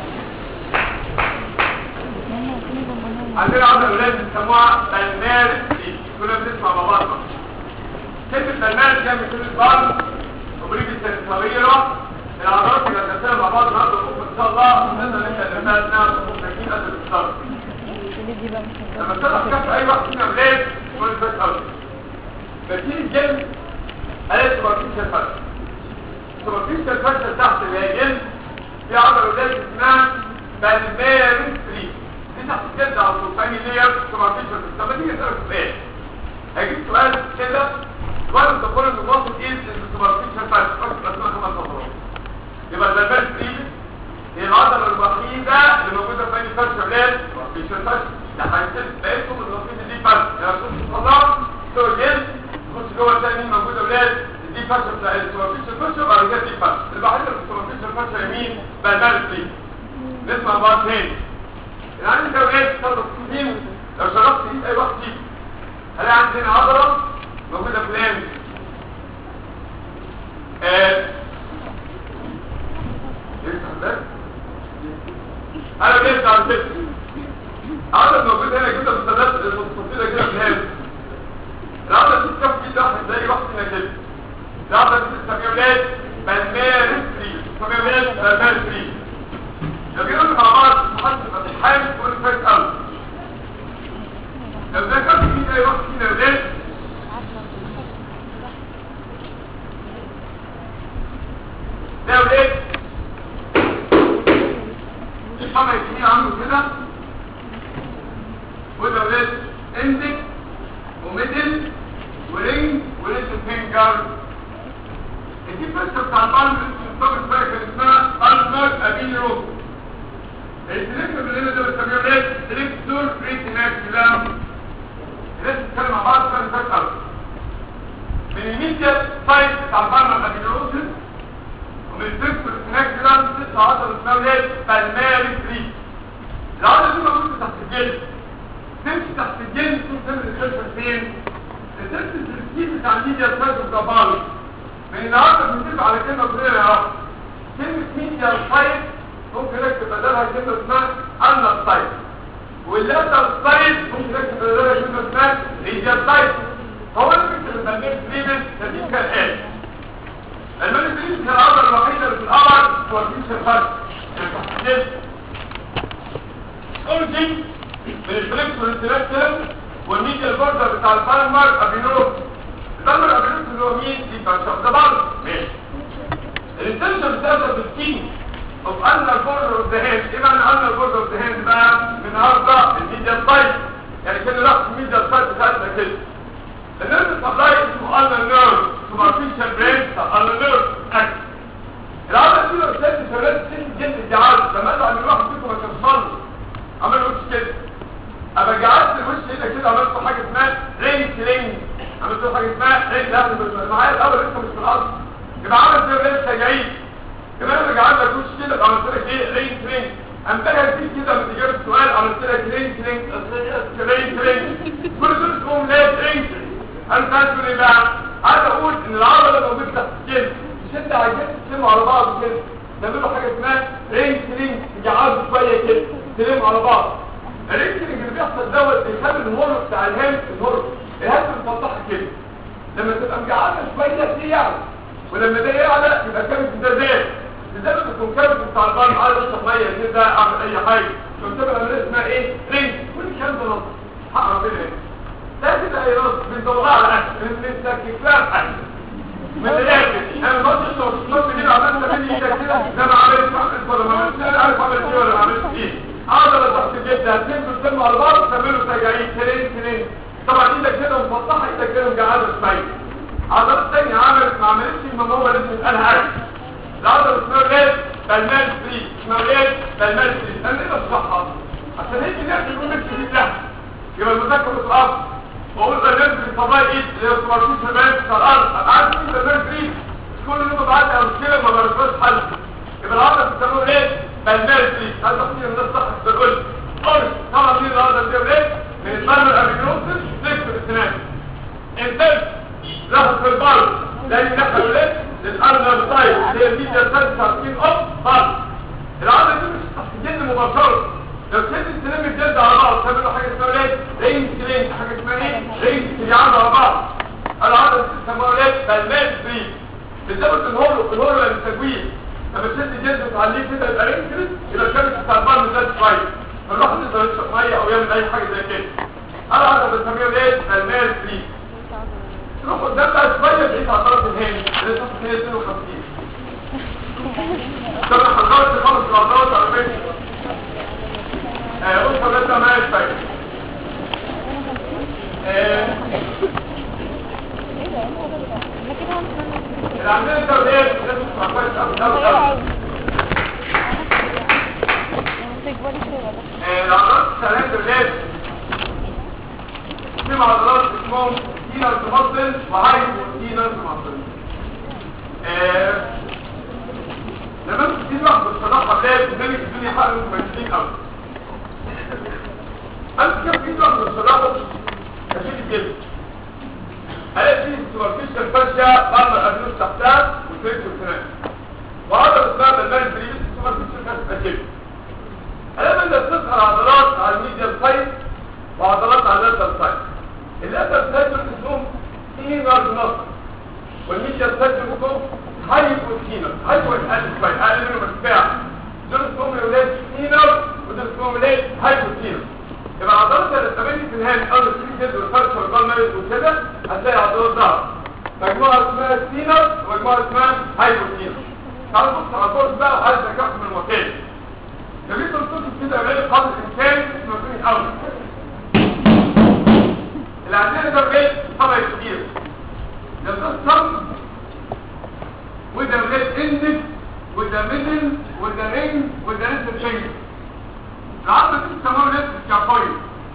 عندنا عضله ولاد بنسموها بالمير سي كنا بنسمع مع بعض كلمة بالمير جاية من كلمة بال وبريد السنسورية العضلات اللي هنقسمها مع بعض النهارده بكره ان شاء الله ونقدر نبدا نبدا نعمل تكنيك قبل الستارت اللي دي بقى مش لما تطلع كف اي واحد فينا ولاد يقول بس قوي بتيجي الجلد قالت سوبرفيشال فاشل سوبرفيشال فاشل تحت اللي هي الجلد في عضله ولاد اسمها بالميرين ستريت دي تحت الجلد على طول ثاني لير سوبرفيشال طب ما تيجي اسالك سؤال هجيب سؤال كده سؤال تقول ان الوسط ايه السوبرفيشال فاشل فاشل اسمها خمس خطوات يبقى البلبل ستريت هي العضلة الوحيدة اللي موجودة في أي فرش ولاد مش الفرش ده هيصير بقيتكم الوحيدة دي فرش يعني تخش الفضاء تسوي جلد تخش جوه تاني مين موجودة ولاد دي فرش بتاع السوبرفيشال فرش وبعد كده دي فرش الوحيدة في السوبرفيشال فرش يمين بلبل ستريت نسمع بعض تاني يعني انت ولاد تقدر تسيبين لو شربت ايد اي واحد فيكم هلاقي عندنا عضلة موجودة في الهند آه، انا جبت عن كده عدد موجود هنا كده بالثلاث المستطيلة كده في الهند العدد دي كف كده واحد زي واحد هنا كده العدد دي السميولات بالمارستري سميولات بالمارستري لو جينا مع بعض محدد الامتحان تقول فايت اوت لو ده كف كده اي واحد فينا ولاد ده ولاد الحمى يتنين عنه كده وده ولاد اندك وميدل ورينج وليتل فينجر دي الفكره بتاع البالم اللي بقى كان اسمها البر ابين روب السلكتور اللي هنا ده بنسميه ولاد سلكتور ريتيناكيولام لازم نتكلم مع بعض عشان نفكر من الميديا سايد بتاع البالم ابين روب ومن الفكر هناك كده ست عضلة اسمها ولاد بالماري فري العضلة دي موجودة تحت الجلد تمشي تحت الجلد تشوف تعمل الخلفة فين الست التركيب بتاع الميديا سايد والضبالي من النهارده بنتفق على كلمة كلنا اهو كلمة ميديا سايد ممكن اكتب بدلها كلمة اسمها أنا سايد واللاتر سايد ممكن اكتب بدلها كلمة اسمها ميديا سايد هو انا بكتب البالماري فري نتيجة كالآتي المانيبيليشن هي العضله الوحيده اللي في القمر هو الفيش الفرد اورجن من الفليكس والانتلاكتل والميديا البوردر بتاع البالمر ابينوس البالمر ابينوس اللي هو مين دي فانشاف ده برضه ماشي الانتنشن بتاعتها بالتيم اوف انر بوردر اوف ذا هاند ايه معنى انر بوردر اوف ذا هاند بقى من النهارده الميديا سايد يعني كده رحت الميديا سايد بتاعتنا كده النيرف سبلاي اسمه انر نيرف سوبرفيشال برين انر نيرف اكت العضله دي لو شلت شلت جلد الجعال لما قالوا ان الواحد فيكم ما كانش عمل وش كده ابقى جعلت الوش هنا كده عملت حاجه اسمها رينج رينج عملت حاجه اسمها رينج لا مش معايا الاول لسه مش في الارض يبقى عملت زي لسه جاي كمان انا جعلت لك وش كده عملت لك ايه رينج رينج امبارح دي كده لما تجيب السؤال عملت لك رينج رينج رينج رينج كل دول اسمهم ليه رينج انا تقول ايه بقى عايز اقول ان العضله موجوده تحت الجلد مش انت عايزين تسلموا على بعض كده تعملوا حاجه اسمها رينج رينج تجعلوا شويه كده تلموا على بعض الرينج اللي بيحصل دوت بيخلي الهرم بتاع الهند الهرم الهند بتفتحها كده لما تبقى مجعلها شويه دي يعلى ولما ده يعلى يبقى كامل ده زاد زاد بتكون كامل بتاع البان عايز اشرب ميه كده اعمل اي حاجه لو تبقى كده ده كده هيرص بندورها على اكل بنستكفلها باكل من الاخر انا ما قلتش لو الصوت دي عملت مني ايدك كده ده انا عملت عملت ولا ما عملتش انا عارف عملت ايه ولا ما عملتش ايه عضله تحت الجلد هتنزل تسموا على بعض تعملوا تجاعيد ترين ترين طبعا ايدك كده مفتحه ايدك كده مجعده شويه عضلات تانية عملت ما عملتش ما هو لازم يتقال حاجه العضله اسمها ايه بالمان فري اسمها ايه بالمان فري انا ايه الصحه عشان هيك الناس يقول لك في ده يبقى المذاكره بتقف واقول بالمان فري طبعا ايه اللي هو سوبرفيشال بالمان في الارض ابقى عارف ايه بالمان فري كل يوم بعد او مشكله ما بعرفش حل يبقى العضله بتسموه ايه بالمان فري هذا تفسير الناس صح بتقول قول طبعا مين العضله دي ايه من البالمان ابيجنوسس فليكس الاسنان انتج له في البر لان دخلوا ليه للارنر سايد اللي هي الميديا سنسر فين اوف بر العضله دي مش تحت الجلد مباشره لو شد السلام الجلد على بعض تعمل له حاجه اسمها ايه رينج كلين حاجه اسمها ايه رينج كليان على بعض العضله دي بتسموها ايه بالمان فري بتزود الهولو الهولو للتجويد لما تشد الجلد وتعليه كده يبقى رينج كلين يبقى الكبد بتاع البر ده شويه فالواحد يقدر يشرب ميه او يعمل اي حاجه زي كده العضله بتسميها ايه بالمان فري تروح قدام بقى شويه بعيد على طرف الهاني اللي صف 52 طب حضرتك خمس لحظات على فكره آه قلت حضرتك ما شويه آه اللي عندنا توزيع لازم تبقى كويس قوي قوي قوي العضلات الثلاثه دول في عضلات اسمهم كينر مصل وهايبو كينر مصل لما انت تيجي واحد بالصراحه تلاقي قدامك الدنيا حق مميزين قوي انت كيف تيجي واحد بالصراحه كشيل الجلد هلاقي فيه سوبرفيشال فاشيا بعض الابنوس تحتها والفيكس والفنان وهذا اسمها بالمان بريس سوبرفيشال فاشيا كده الاقي انت بتظهر عضلات على الميديال سايد وعضلات على اللاتر سايد اللاتر سايد اسمهم سينر مصر والميديال سايد اسمهم هايبو سينر هايبو الالف شويه اقل منه ارتفاع دول اسمهم اولاد سينر ودول اسمهم اولاد هايبو سينر يبقى عضلات اللي تبني في الهام اول سين جد والفرش والقلب مالك وكده هتلاقي عضلات ظهر مجموعه اسمها سينر ومجموعه اسمها هايبو سينر تعالوا بص على الكورس بقى وعايز ذكائكم المكان جميل تنصص كده غير قدر الانسان اسمه فيه قوي اللي عندنا ده بجد طبع كتير ده تصم وده بجد اندك وده ميدل وده رينج وده لسه شيء العظمه دي بتسموها لسه سكافويد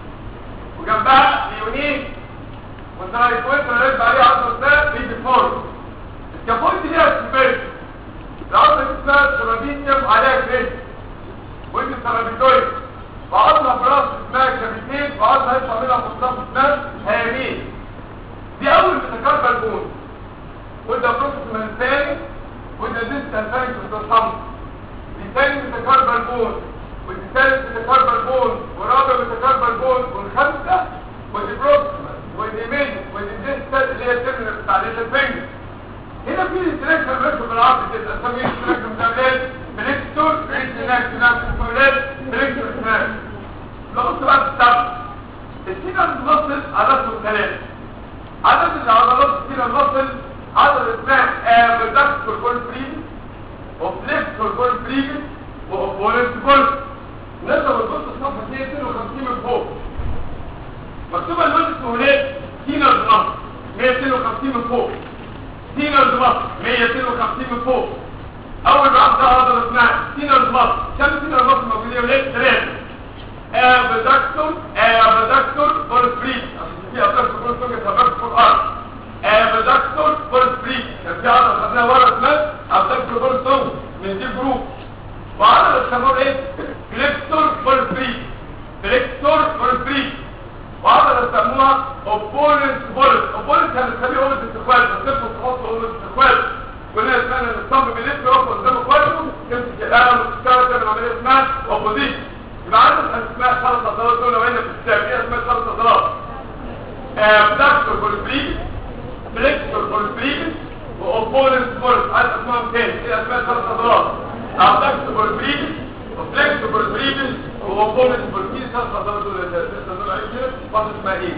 وجنبها ليونين والترايكويد اللي رد عليه عظمه اسمها بيجي فور السكافويد دي ليها سبيرت العظمه دي اسمها سرابينيوم عليها كريست ودي الترابيزويد وعضلة براس اسمها كابيتين وعضلة هيطلع منها مصطف اسمها هيامين دي اول متكربل بون وده بروكسيمال ثاني وده ديستال ثاني في الصمت دي ثاني متكربل بون ودي ثالث متكربل بون ورابع متكربل بون والخامسة ودي بروكسيمال ودي ميد ودي ديستال اللي هي الترمينال بتاع الفينجر هنا في الانتراكشن ماشي بالعرض كده اسميه الانتراكشن بتاع ايه بليكتور ريتناك نعم اسمه بليكتور سناك لو بص بقى في السبب السينا المصل عددهم ثلاثة عدد العضلات السينا المصل عدد اسمها ابدكتور كول بريد وفليكتور كول بريد واوبوننت كول نقدر نبص الصفحة 252 من فوق مكتوبة اللون اسمه ليه سينا المصل 152 من فوق سينا المصل 152 من فوق اول واحده عضله اسمها سينر مصر كم سينر مصر موجودين وليه ثلاثه ابدكتور ابدكتور فور فري في ابدكتور فور فري ابدكتور فور ار ابدكتور فور فري كان في عضله خدناها ورا اسمها ابدكتور فور سو من دي جروب وعضله اسمها ايه فليكتور فور فري فليكتور فور فري وعضله سموها اوبوننت بولت اوبوننت هنسميه اوبوننت استقبال بس تبقى تحط اوبوننت استقبال كلنا سمعنا ان الصنب بيلف يقف قدامه كويس تمسك القلم وتشتغل تعمل عمليه اسمها اوبوزيشن يبقى عندك اسماء خلط عضلات دول وين في الكتاب ايه اسماء خلط عضلات ابدكتور كولبريك فليكتور كولبريك واوبوننت بولت عايز اسمائهم تاني ايه اسماء خلط عضلات ابدكتور كولبريك وفليكتور كولبريك واوبوننت بولت ثلاث عضلات دول ثلاث دول عايزين واحده اسمها ايه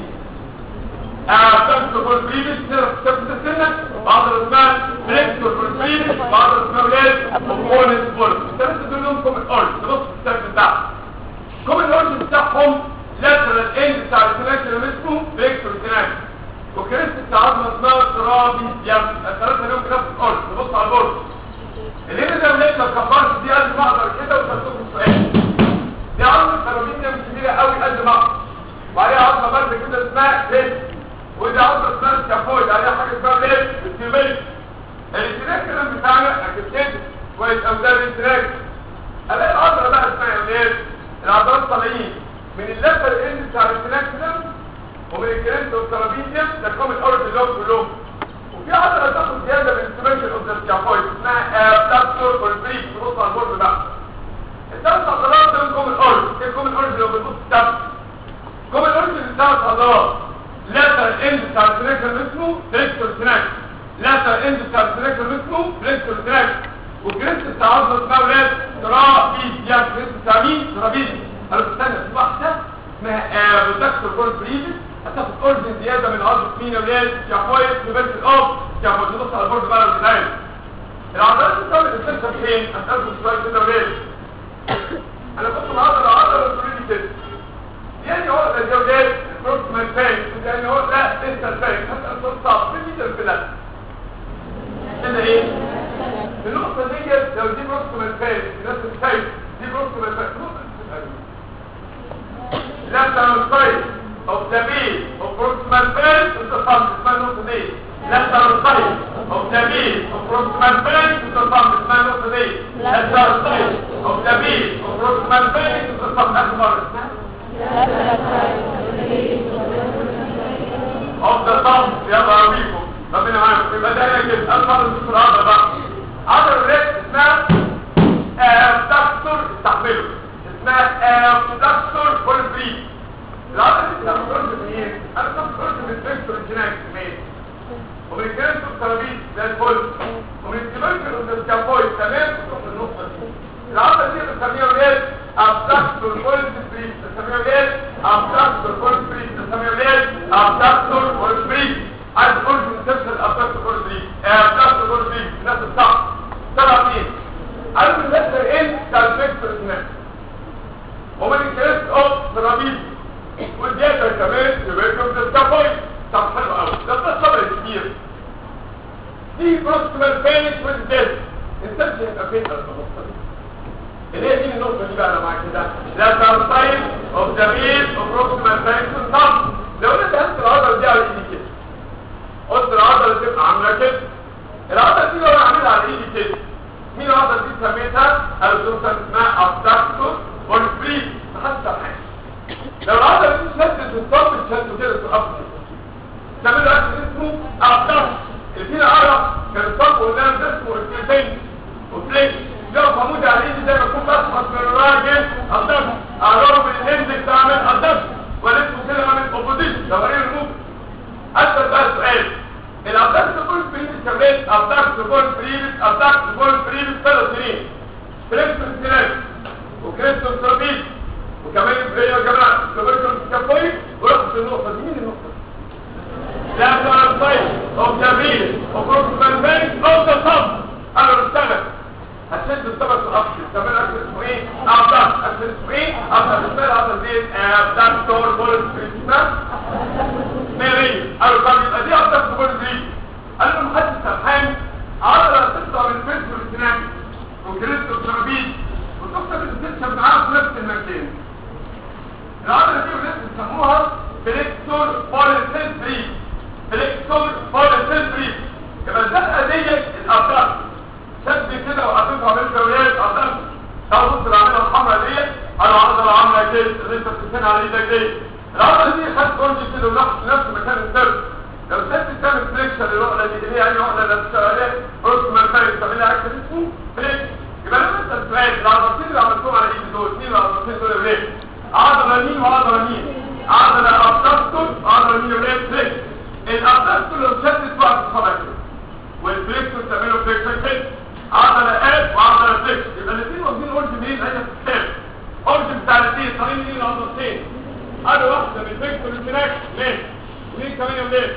تمسك البريبس تمسك السنة بعض الاسماء فليكتور البريبس بعض الاسماء ولاد كومبوننت بولس الثلاثة دول لهم كومن اورج نص السكن بتاعهم كومن اورج بتاعهم لاترال اند بتاع السناك اللي اسمه فليكتور سناك وكريست بتاع عظمة اسمها ترابي يعني الثلاثة لهم نفس الاورج نبص على البورد اللي هنا ده ولاد لو كبرت دي قد ما اقدر كده وتسألكم سؤال دي عظمة ترابين دي مش كبيرة قوي قد ما اقدر وعليها عظمة برد كده اسمها فليكتور ودي عضله اسمها سكافويد عليها حاجه اسمها ايه السيميل الانتراك كده بتاعنا اكيد كويس او ده الانتراك الاقي العضله بقى اسمها ايه العضلات طالعين من اللفه الاند بتاع الانتراك كده ومن الكرنت والترابيزيوم ده كومن اورج اللي كلهم وفي عضله تاخد زياده من السيميل اوف ذا سكافويد اسمها بلاتور كونفريك تبص على البورد بقى الثلاث عضلات دول كومن اورج ايه كومن اورج اللي بتبص الثلاث كومن اورج الثلاث عضلات لاتر اند بتاع السناكر اسمه فليكتور سناك لاتر اند بتاع السناكر اسمه فليكتور سناك والكريست بتاع عضله اسمها ولاد ترابيز يعني الكريست بتاع مين ترابيز انا بستنى في واحده اسمها ريدكتور كورد بريفيس هتاخد اورجن زياده من عضله مين يا ولاد كافويد في بيت الاوف كافويد تبص على البورد بقى والبدايه العضلات بتعمل الفكره فين هتاخد شويه كده ولاد انا كنت العضله عضله البريفيس كده يعني هو ده الجولات بروكسيمال فاين يعني هو ده لسه الفاين حتى الصوت صعب في ميتر بلاد كده ايه النقطة دي لو دي بروكسيمال فاين نفس الفاين دي بروكسيمال فاين left hand side of the base of proximal vein to the thumb اسمها النقطة دي left hand side of the base of proximal vein to the thumb اسمها النقطة دي left hand side of the base of proximal vein to the thumb آخر مرة of the thumb يلا أبيكم ربنا معاكم يبقى ده هنا كده أصلا الدكتور عضلة بقى عضلة الريت اسمها abductor استحمله اسمها abductor كل بريد العضلة دي لما قلت منين أنا كنت قلت من الفيكتور الجيناكس منين ومن الجنس الترابيز زي الفل ومن التبركل والسكافويد تمام تروح النقطة دي العضلة دي بنسميها ولاد abductor كل بريد بنسميها ولاد abductor كل بريد بنسميها ولاد abductor كل بريد عايز تقول من تفصل abductor كل بريد abductor كل بريد نفس الصح سبعة اثنين عارف المستر ايه بتاع الفيكتور الجيناكس ومن الجنس اوف ترابيز والداتا كمان يبقى السكافويد طب حلو قوي ده ده صبر كتير دي بروكسيمال فينس والديت انت مش هيبقى فين النقطه دي اللي هي دي النقطه دي بقى انا معاك كده لا تنطيب اوف ذا بيت اوف بروكسيمال فينس والطب لو انا دهنت العضله دي على ايدي كده قلت العضله تبقى عامله كده العضله دي لو انا عاملها على ايدي كده مين العضله دي سميتها الزوجه اسمها ابداكتور والفريد حتى حاجه لو العضله دي شدت الصب تشد كده تقف تعملوا اكل اسمه ابداكتور اللي فينا عرف كان الصب قدام جسمه الكتين وفليك لو حمود على ايدي زي ما يكون بسحط من الراجل ابداكتور اعرفه بالهند بتعمل ابداكتور ولسه كده عامل اوبوزيشن ده وريه الموف اسال بقى السؤال الابداكتور تكون فريد كمان ابداكتور تكون فريد ابداكتور تكون فريد ثلاث سنين فليكسون سيلاك وكريستون ترابيز وكمان ايه يا جماعه تبركل كافوي ورحت النقطه دي مين النقطه لا تنطيب او جميل او بروكسيمال فين او تصب انا بستنى هتشد السبب في الاصل كمان اكل اسمه ايه اعضاء اكل اسمه ايه اعضاء اسمها الاعضاء دي دكتور بولس بريسما ميري قالوا طب يبقى دي اعضاء بولس بريس قال له محدش سرحان عضله تطلع من الفيس والسنان وكريستو ترابيز وتكتب الستة معاها في نفس المكان العضلة دي ولاد بيسموها فليكسور بوليسيل بريد فليكسور بوليسيل بريد يبقى الزقة ديت الأبدان شد كده وحطيتها من الجولات أبدان لو بص العملة الحمراء ديت على عضلة عاملة كده اللي انت بتسنها على ايدك دي العضلة دي خدت كورج كده وراحت في نفس مكان الدرس لو سبت تعمل فليكشن للعقلة دي اللي هي يعني عقلة اللي بتشتغل بروكسيمال فايز تعملها اكشن اسمه فليكشن يبقى لما انت السؤال العضلتين اللي عملتهم على ايدي دول مين العضلتين دول ليه عضلة مين وعضلة مين عضلة ابدكتور عضلة مين وليه فليك الابدكتور لو شدت وقت الصبع كده والفليكتور تعمله فليكشن كده عضلة اب وعضلة فليكشن يبقى الاثنين واخدين اورج منين هي بتتكلم اورج بتاع الاثنين طالعين منين العضلتين ادي واحده من الفيكتور الفلاك ليه ومين كمان يا ولاد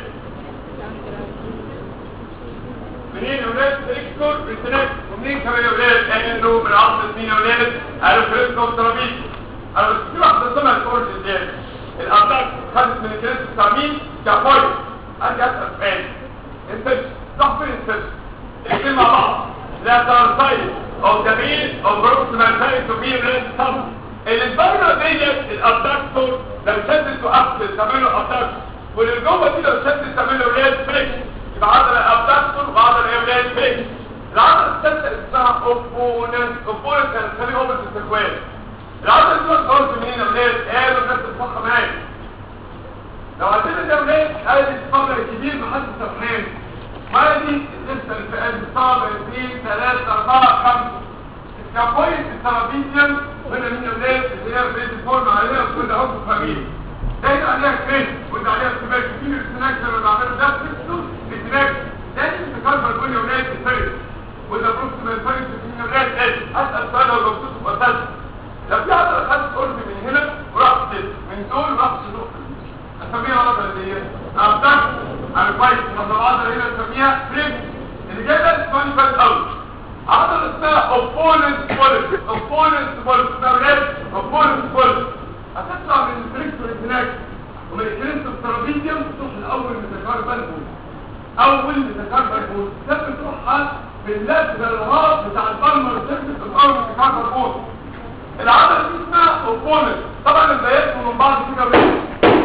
منين يا ولاد فيكتور الفلاك ومنين كمان يا ولاد انه من عضله مين يا ولاد قالوا فيكتور ترابيز انا بس في واحده اسمها الكورس الزياده الابلاك خدت من الكريس بتاع مين كفايت ادي اسال سؤال انت صح فين انت الاثنين مع بعض لا ترسايد او تمييز او بروكسيمال سايد تو بي ريد سم الفاينل ديت الابدكتور لو شدت وقفل تعمل له ابدكتور واللي جوه دي لو شدت تعمل له ريد فريكس يبقى عضله ابدكتور وعضله ايه ريد فريكس العضله الثالثه اسمها اوبوننت اوبوننت يعني تخلي اوبنت السكوير العضله دي بتخرج منين يا ولاد قالوا الناس الصح معايا لو عندنا ده ولاد قال الصبر الكبير محدش سرحان ما دي لسه الفئات الصعبة 2 3 4 5 الكابويت الترابيزيوم هنا من الولاد اللي هي بيت الفورم عليها كل عضو فاميلي ده يبقى عليها كريس وده عليها ارتباك كتير السناك لما بعمله ده بتكسر ارتباك ده بتكبر كل ولاد الفرق وده بروكسيمال فرق من الولاد اسال سؤال لو جبتوه بسال لو في عضله خدت قرب من هنا وراحت من دول راحت نقطه اسميها عضله اللي هي ابدك على كويس العضله هنا نسميها بريك اللي جايه ده اسمها فات اوت عضله اسمها اوبوننت بولس اوبوننت بولس اسمها ريد اوبوننت بولس هتطلع من البريكتور هناك ومن الكريست الترابيزيوم تروح الاول متكربل بول اول متكربل بول ده بتروحها باللف بالهاب بتاع البالمر سيرفيس الاول متكربل بول العضله دي اسمها اوبوننت طبعا البيات من بعض كده بيه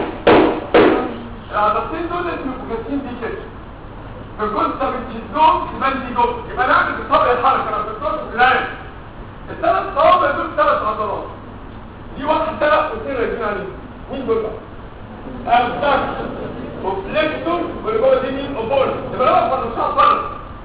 العضلتين دول اسمهم مكتين دي كده فكنت بتشدهم تبان دي جوه يبقى نعمل بطبع الحركه انا بتقول بلان الثلاث صوابع دول ثلاث عضلات دي واحده واثنين راجعين عليه مين دول بقى ابدك وفليكتور واللي جوه دي مين اوبول يبقى لو فرشها فرش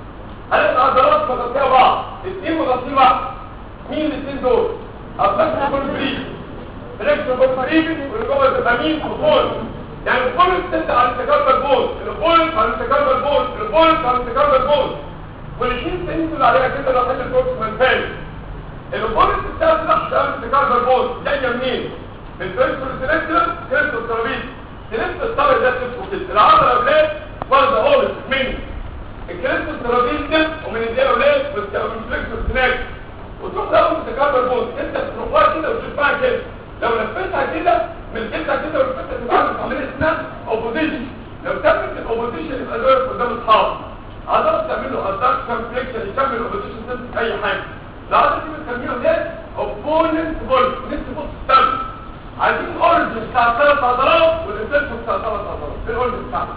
هل العضلات مغطيه بعض الاثنين مغطين بعض مين الاثنين دول ابدك وفليكتور فليكتور وفليكتور واللي جوه تبقى مين اوبول يعني البولت تبدا على التكرر البول البولت على التكرر البول البولت على التكرر البول والاثنين تنزل عليها كده لو خدت الكورس من فين البولت بتاعت تحت على التكرر البول جايه منين من فيرستور سيلكتر كريستو ترابيز كريستو الطبع ده اسمه كده العضله اولاد واخده اولد من الكريستو ترابيز ده ومن الدي اولاد من فليكسور سيلكتر وتروح تاخد التكرر البول انت بتروحها كده وتشوفها كده لو لفيتها كده من كده كده ولفيتها تبقى عامل عمليه اسمها اوبوزيشن لو تمت الاوبوزيشن يبقى الوقت قدام اصحاب عضلات تعمل له ادكشن فليكشن يكمل الاوبوزيشن تمسك اي حاجه العضله دي بنسميها ده اوبوننت بول نفس بص التم عايزين اورجن بتاع ثلاث عضلات والانسان بتاع ثلاث عضلات في الاورجن بتاعها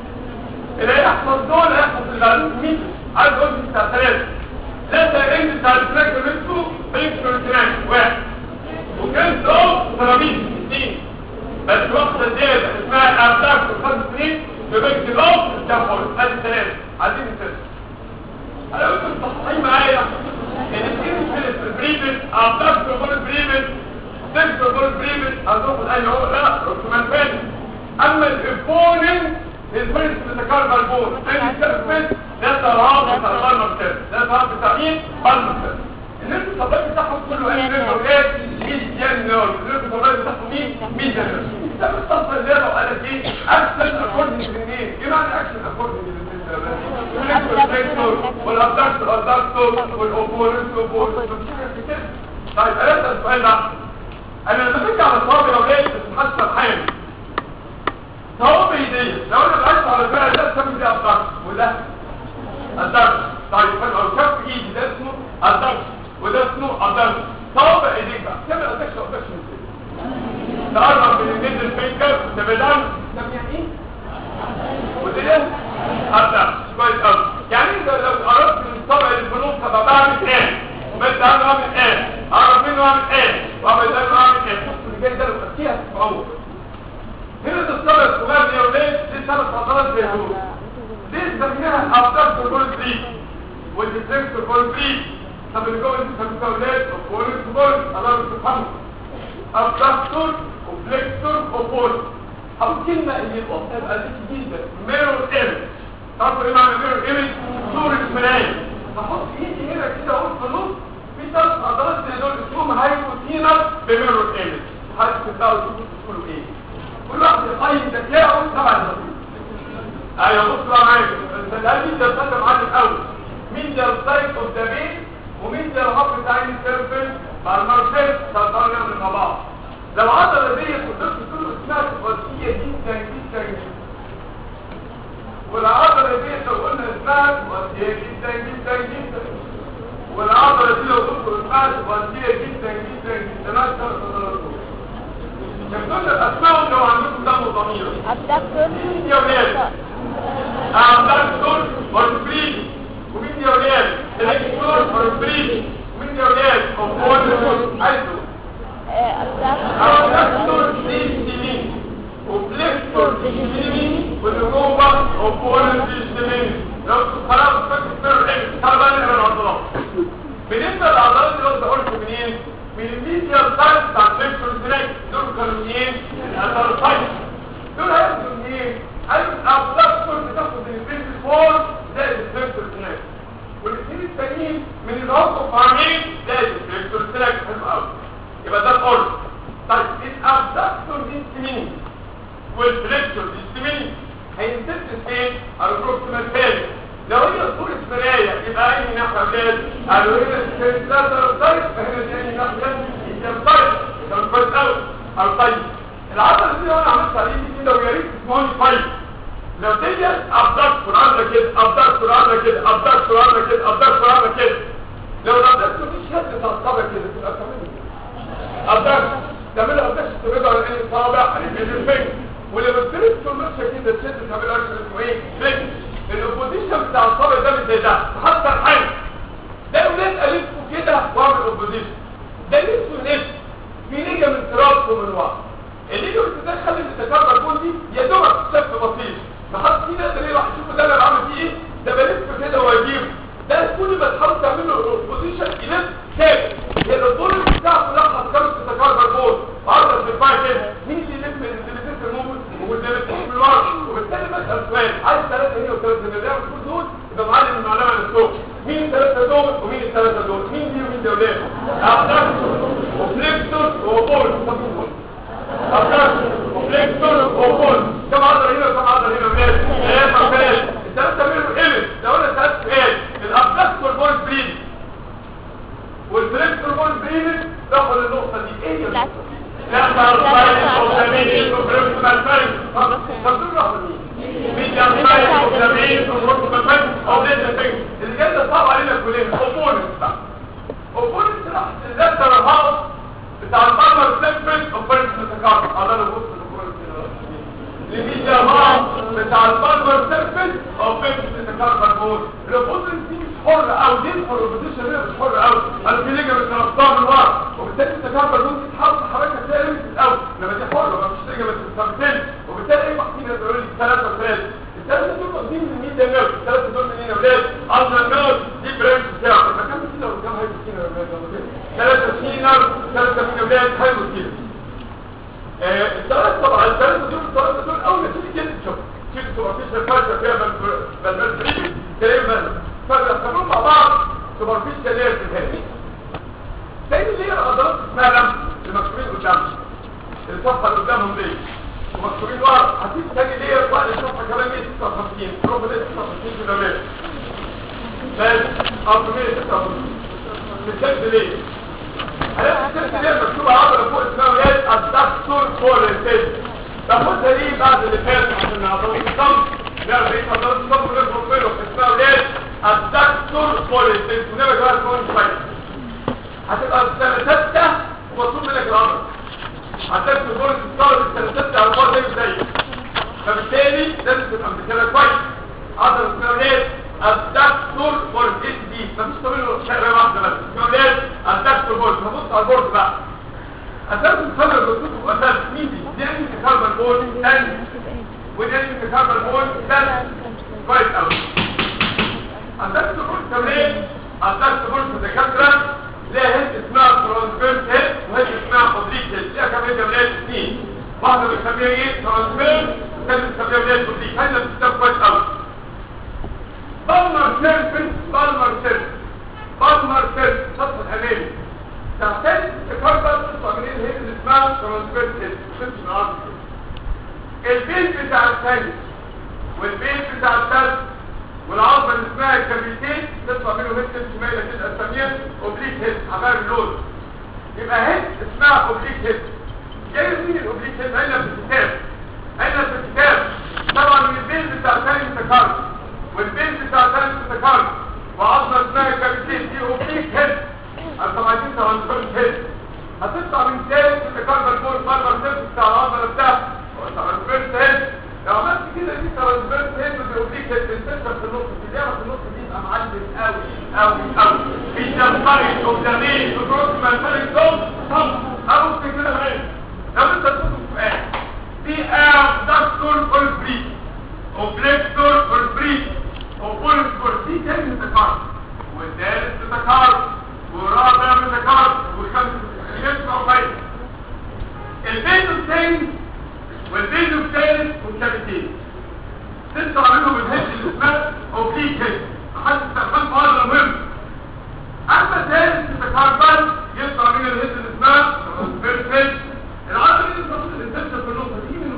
اللي هيحصل دول هيحصل اللي عليهم مين عايز اورجن بتاع ثلاثه ثلاثه رينج بتاع الفلاك اللي فليكشن تراك واحد وكان ده ترابيز اثنين بس واحدة زيادة اسمها ابداك وخد اثنين بمجد الأرض التفر ادي ثلاثة عايزين الثلاثة انا قلت مصحصحين معايا ان الاثنين في البريبت ابداك وخد بريبت سكس وخد بريبت هتروح الان هو لا ركمان فين اما الابوننت الفرس بتكرر البون اي السيرفس ده تراب بتاع المرتب ده تراب بتاع مين؟ المرتب الناس الطبيعي بتاعهم كله ايه نيرف اولاد ميديان نيرف الناس الطبيعي بتاعهم مين ميديان نيرف ده بالصفة اللي لو قالت ايه اكشن اكوردنج لمين ايه معنى اكشن اكوردنج لمين والابدكتور والابدكتور والاوبورنس والاوبورنس طيب انا اسال السؤال ده انا لما باجي على صوابعي يا اولاد بس حاسه بحاجه صوابعي دي لو انا بعدت على الفعل ده اسمي دي ابدكتور ولا ابدكتور طيب لو كف ايدي ده اسمه ابدكتور وده اسمه ادم صوابع ايديك بقى تعمل ادكشن ادكشن ازاي تقرب من الميدل فينجر تبدان ده يعني ايه وده ادم كويس قوي يعني انت لو قربت من الصبع اللي في النص هبقى بعمل ايه وبس عنه اعمل ايه اقرب منه اعمل ايه وابعد عنه اعمل ايه النص اللي جاي ده لو خدتيها تتعور هنا الصبع الصغير دي يا ولاد دي ثلاث عضلات زي دول دي نسميها ابدكتور بول بريد والديفلكتور بول بريد طب اللي جوه دي خمسه اولاد وبولس وبولس الله سبحانه ابدكتور وفليكتور وبولس هقول كلمه اللي القطه تبقى دي جدا ميرور ايمج تعرفوا ايه معنى ميرور ايمج صوره مرايه هحط ايدي هنا كده اقول في النص في ثلاث عضلات زي دول اسمهم هايبوتينر بميرور ايمج حد تبداوا تقولوا ايه كل واحد يقيم ذكائه تبع النظام ايوه بص بقى معايا انت ده مين ده الفتى معلم قوي مين ده السايت اوف ذا بين ومين ده الهب بتاع السيرفل مع المارسيل تقدروا نعمل مع بعض لو عضله دي كنت تقول اسمها قاسيه جدا جدا جدا والعضله دي لو قلنا اسمها قاسيه جدا جدا جدا والعضله دي لو قلنا اسمها قاسيه جدا جدا جدا ما تقدروا يقول الاسماء لو عندكم دم ضمير abductor مين يا ولاد abductor والبريد ومين يا ولاد elector والبريد ومين يا ولاد opponent عايزه abductor abductor دي سنين وفليكتور دي سنين والنجوبة opponent دي سنين لو خلاص فاكر سر ايه طبعا من العضلات بالنسبة للعضلات اللي قلت قلت منين من الميديال سايز بتاع الفليكتور سنين دول كانوا منين الأثر سايز دول هياخدوا منين ايوه الابدكتور بتاخد البيت فور زائد الفليكتور سنين والاثنين التانيين من الهوك فاهمين زائد الفليكتور سنين حلو قوي يبقى ده الأرض طيب الابدكتور دي سنين والفليكتور دي سنين هينتج فين على البروكسيمال فين لو هي صورة مراية يبقى أي ناحية ولاد قالوا هنا الثلاثة طيب فهنا دي أي ناحية يبقى طيب يبقى كويس قوي قالوا طيب العضلة دي لو أنا عملت عليه دي كده ويا ريت تسمعوني طيب لو دي أبدكتور عاملة كده أبدكتور عاملة كده أبدكتور عاملة كده أبدكتور عاملة كده لو الأبدكتور دي شد تعصبها كده تبقى كمان أبدكتور تعملها أبدكتور تبقى على أي صابع على الميدل فينجر ولما بترسل ماشيه كده تشد تعملها اسمه ايه فينجر الاوبوزيشن بتاع الصابع ده مش زي ده حتى الحين ده ولاد الفه كده واعمل اوبوزيشن ده لسه نفس في نيجا من ترابه من ورا الليجا بتدخل التكبر البون دي يا دوبك شف بسيط لحد في ناس اللي راح يشوفوا ده انا بعمل فيه ايه ده بلف كده واجيبه ده كل ما تحاول تعمل له اوبوزيشن يلف ثابت هي البول بتاعه كلها هتكرر التكبر البون وعرض في الفايت كده مين اللي يلف اللي في الموجود موجود ده بتحب الورق وبالتالي بسال سؤال عايز ثلاثه هنا وثلاثه هنا ده المفروض دول يبقى معلم المعلمه للسوق مين الثلاثه دول ومين الثلاثه دول مين دي ومين دي ولاد ابدكتور وفليكتور وبول ابدكتور وفليكتور وبول كم عضله هنا وكم عضله هنا ولاد ثلاثه ولاد الثلاثه منهم ايمج لو انا سالت سؤال الابدكتور بول بريد والفليكتور بول بريد تاخد النقطه دي ايه لا لا الفايل قدامين وبرمت الفايل طب دول راحوا مين مين ده الفايل قدامين وبرمت الفايل او ده الفايل اللي جاي ده صعب علينا كلنا اوبوننت بقى اوبوننت راح تذكر الهاوس بتاع البرمر سيجمنت اوبوننت متكرر هذا اللي بص لمين ده الهاوس بتاع البرمر سيجمنت اوبوننت متكرر بقول الاوبوننت دي مش حر او دي الحر البوزيشن هنا مش حر قوي انا في ليجا بتنطط من ورا وبالتالي التكبر ممكن تحاول حركه تلاقي ليميت الاول لما دي حره ما فيش ليجا بتنطط وبالتالي ايه واحدين يقولوا لي ثلاثه ثلاثه الثلاثه دول واخدين من مين ده نيرف الثلاثه دول منين يا اولاد اصلا نيرف دي برانش بتاعه فكان في كده قدام هاي مسكينه يا اولاد ثلاثه سينر ثلاثه من اولاد هاي مسكينه الثلاثه طبعا الثلاثه دول الثلاثه دول اول ما تيجي كده تشوف تيجي سوبرفيشال فاشا فيها بالبريد تلاقيهم بس فبيركبون مع بعض سوبرفيشال لير في الهيد تاني ليه العضلات اسمها لم المكتوبين قدام الصفحه اللي قدامهم دي ومكتوبين ورا هتيجي تاني ليه بعد الصفحه كمان 156 تروح ل 156 كده ليه بس او 156 الشكل ليه عرفت الشكل ليه مكتوبه عضله فوق اسمها ايه الدكتور فورنتيز تاخدها ليه بعد اللي فات عشان عضلات الصمت نعرف ايه عضلات الصمت غير بروفيلو اسمها ايه الدكتور فورنتيز ونبقى جواها كمان شويه هتبقى السنة ستة ومطلوب منك الأمر هتبقى فرصة الطلب السنة ستة على الفار زي زي فبالتالي لازم تبقى مذاكرها كويس عضلة اسمها ايه؟ الدكتور فور اس دي مفيش طويل شغله واحدة بس اسمها ايه؟ الدكتور فور هبص على البورد بقى اساس الخبر الرسول واساس مين دي؟ دي انت كاربون بول ثاني ودي انت كاربون بول ثالث كويس قوي الدكتور فور تمرين الدكتور فور دكاتره ليها هيد اسمها ترانسفيرس هيد وهيد اسمها اوبليك هيد ليها كمان جملات اثنين واحده بنسميها ايه ترانسفيرس والثانيه بنسميها جملات اوبليك هذا بتكتب كويس قوي بالمر سيرفيس بالمر سيرفيس بالمر سيرفيس السطح الامامي تحتاج تكبر تطلع من الهيد اللي اسمها ترانسفيرس هيد مش من عضل البيت بتاع الثاني والبيت بتاع الثالث والعظمه اللي اسمها الكابيتين تطلع منه هيد شماليه كده اسميها اوبليك هيد هغير اللون يبقى هيد اسمها اوبليك هيد جاي مين الاوبليك هيد هنا في الكتاب هنا في الكتاب طبعا من البيت بتاع الثاني متكرر والبيت بتاع الثالث متكرر وعظمه اسمها الكابيتين دي اوبليك هيد انتوا عايزين ترانسفيرس هيد هتطلع من ثالث تتكرر فوق الفرق الثالث بتاع العضله بتاعها ترانسفيرس هيد لو عملت كده دي ترانسفيرس هيد بالاوبليك هيد بتنتشر في النص دي ليه في النص دي يبقى معلم قوي قوي قوي في الجنبين قدامين بروكسيمال فيرنج دوم طب ابص كده معايا لو انت تشوف سؤال في ابدكتور اور بريك اوبليكتور اور بريك وفول سبورتي تاني متكرر والثالث متكرر والرابع متكرر والخامس يسمع وخير البيت الثاني والبيت الثالث والثالثين تطلع منهم الهيد اللي اسمها اوبليك هيد محدش استخدام هذا مهم اما ثالث تتكرر يطلع من الهيد اللي اسمها فيرست هيد العضله دي المفروض تنتشر في النقطه دي من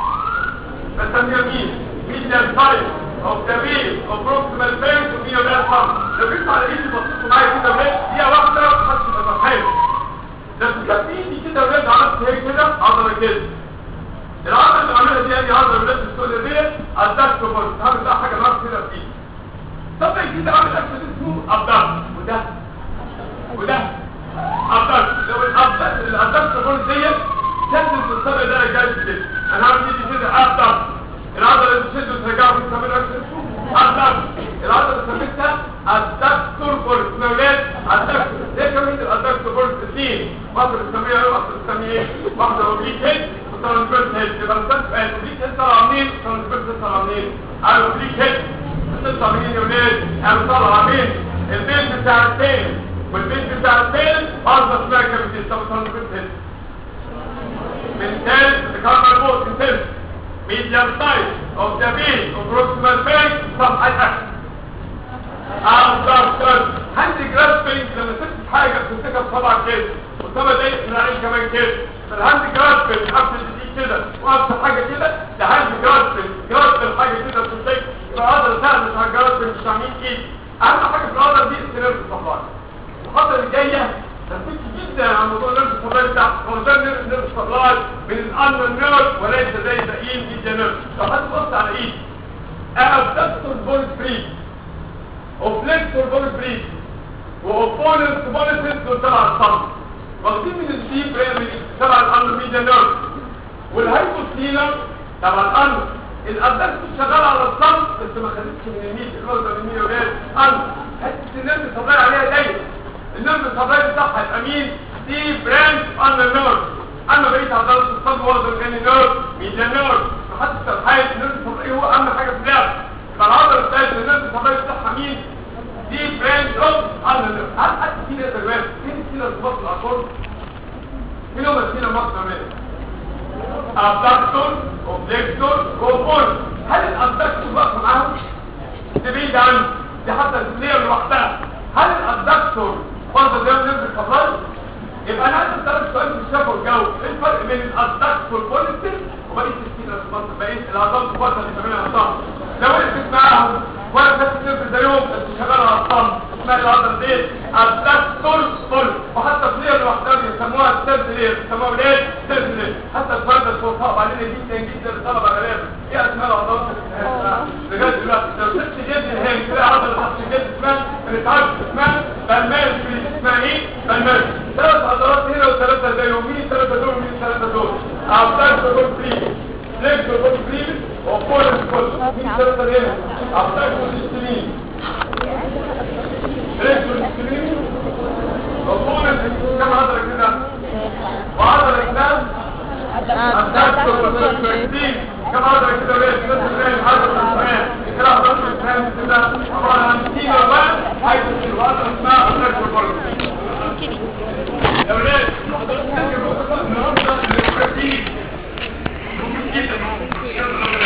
بسميها مين؟ ميديان سايز او كبير او بروكسيمال فيرنج ومية ولا فرق لو جيت على ايدي بصيت معايا كده ولاد دقيقه واحده محدش يبقى متخيل لو جبت ايدي كده ولاد عملت هيك كده عضله كده العضله اللي عاملها دي ادي عضله ولاد السوداء ديت الدكتور هعمل بقى حاجه ناقص كده في طب كده عامل اكشن اسمه ابدان وده وده ابدان لو الابدان الدكتور ديت شكل في الصدر ده جاي كده انا عامل ايدي كده ابدان العضله اللي بتشد وترجع بنسميها اكشن الدكتور العضله اللي سميتها الدكتور فورس نولاد الدكتور ليه كمان الدكتور فورس اثنين واحده بنسميها ايه واحده بنسميها ايه واحده اوبليك هيد وترانسفيرس هيد يبقى الدكتور الاوبليك هيد طالعه منين والترانسفيرس هيد طالعه منين الاوبليك هيد بتطلع منين يا ولاد انا طالعه من البيت بتاع الثاني والبيت بتاع الثالث عضله اسمها كابيتين طب الترانسفيرس هيد من ثالث تكرر فوق من ثالث medium size of the vein of proximal face صفحة الأكل أفضل هاند جراسبينج لما تمسك حاجة بتمسكها بصبعك كده وسبع دقايق من عليك كمان كده فالهاند جراسبينج قبل دي كده وقبل حاجة كده ده هاند جراسبينج جراسبينج حاجة كده بتمسك يبقى هذا سهل مش على الجراسبينج مش عاملين ايد أهم حاجة في الأرض دي استناد الصفحات الخطوة اللي جاية تفكيك جدا عن موضوع نرف الصباعي بتاع هو ده نرف الصباعي من الأنر نيرف وليس زي باقيين ميديا نيرف لو حد بص على ايد ابدكتور بول فري وفليكتور بول فري واوبوننت بوليسيس دول تبع الصمت واخدين من الديب من تبع الأنر ميديا نيرف والهايبوثيلر تبع الأنر الابدكتور شغال على الصمت بس ما خدتش من الميديا الوزن من الميديا ولاد أنر حته النرف الصباعي عليها دايما النرف الصباعي بتاعها يبقى مين دي برانش ان نيرف اما بقيت عضلات الصدر وزن كان نيرف ميديا نيرف فحتى الحياه النرف الصباعي هو اهم حاجه في اللعب يبقى العضله الثالثه النرف الصباعي بتاعها مين دي برانش اوف ان نيرف هل حد فينا يقدر يعرف فين كده ارتباط الاكورد مين هو فينا مصدر منه ابدكتور اوبليكتور كوبون هل الابدكتور واقف معاهم دي بعيد عنه دي حتى الكليه لوحدها هل الادكتور برضه ده نفس الخطر يبقى انا عايز اسالك سؤال في الشفا والجو ايه الفرق بين الادكتور بوليسيس وبقيه السينا الصمت بقيه الاعضاء الكبار اللي بيعملها الصمت لو ركزت معاهم ولا بس نفس زيهم بس شغال على الصمت اسمها العضله دي الادكتور بول وحتى الكليه لوحدها بيسموها السيرد لير بيسموها ايه سيرد لير حتى الفرد الفوق علينا جدا جدا للطلبه غالبا ايه اسماء العضلات اللي لغايه دلوقتي لو سبت جلد الهند كده عضله تحت الجلد اسمها بنتعرف اسمها بالمال في اسمها ايه بالمال ثلاث عضلات هنا وثلاثه زيهم مين ثلاثه دول ومين ثلاثه دول عضلات دول فري ليك دول فري وفورس كل مين ثلاثه هنا عضلات الاستمين ليك دول الاستمين وفورس كم عضله كده وعضله اسلام عضلات دول فري كم عضله كده ولاد نفس الكلام عضله الاسنان كده عضلات الاسنان كده عباره عن كيلو بقى عايز الوضع اسمها عضلات الفرد يا ولاد حضرتك النهارده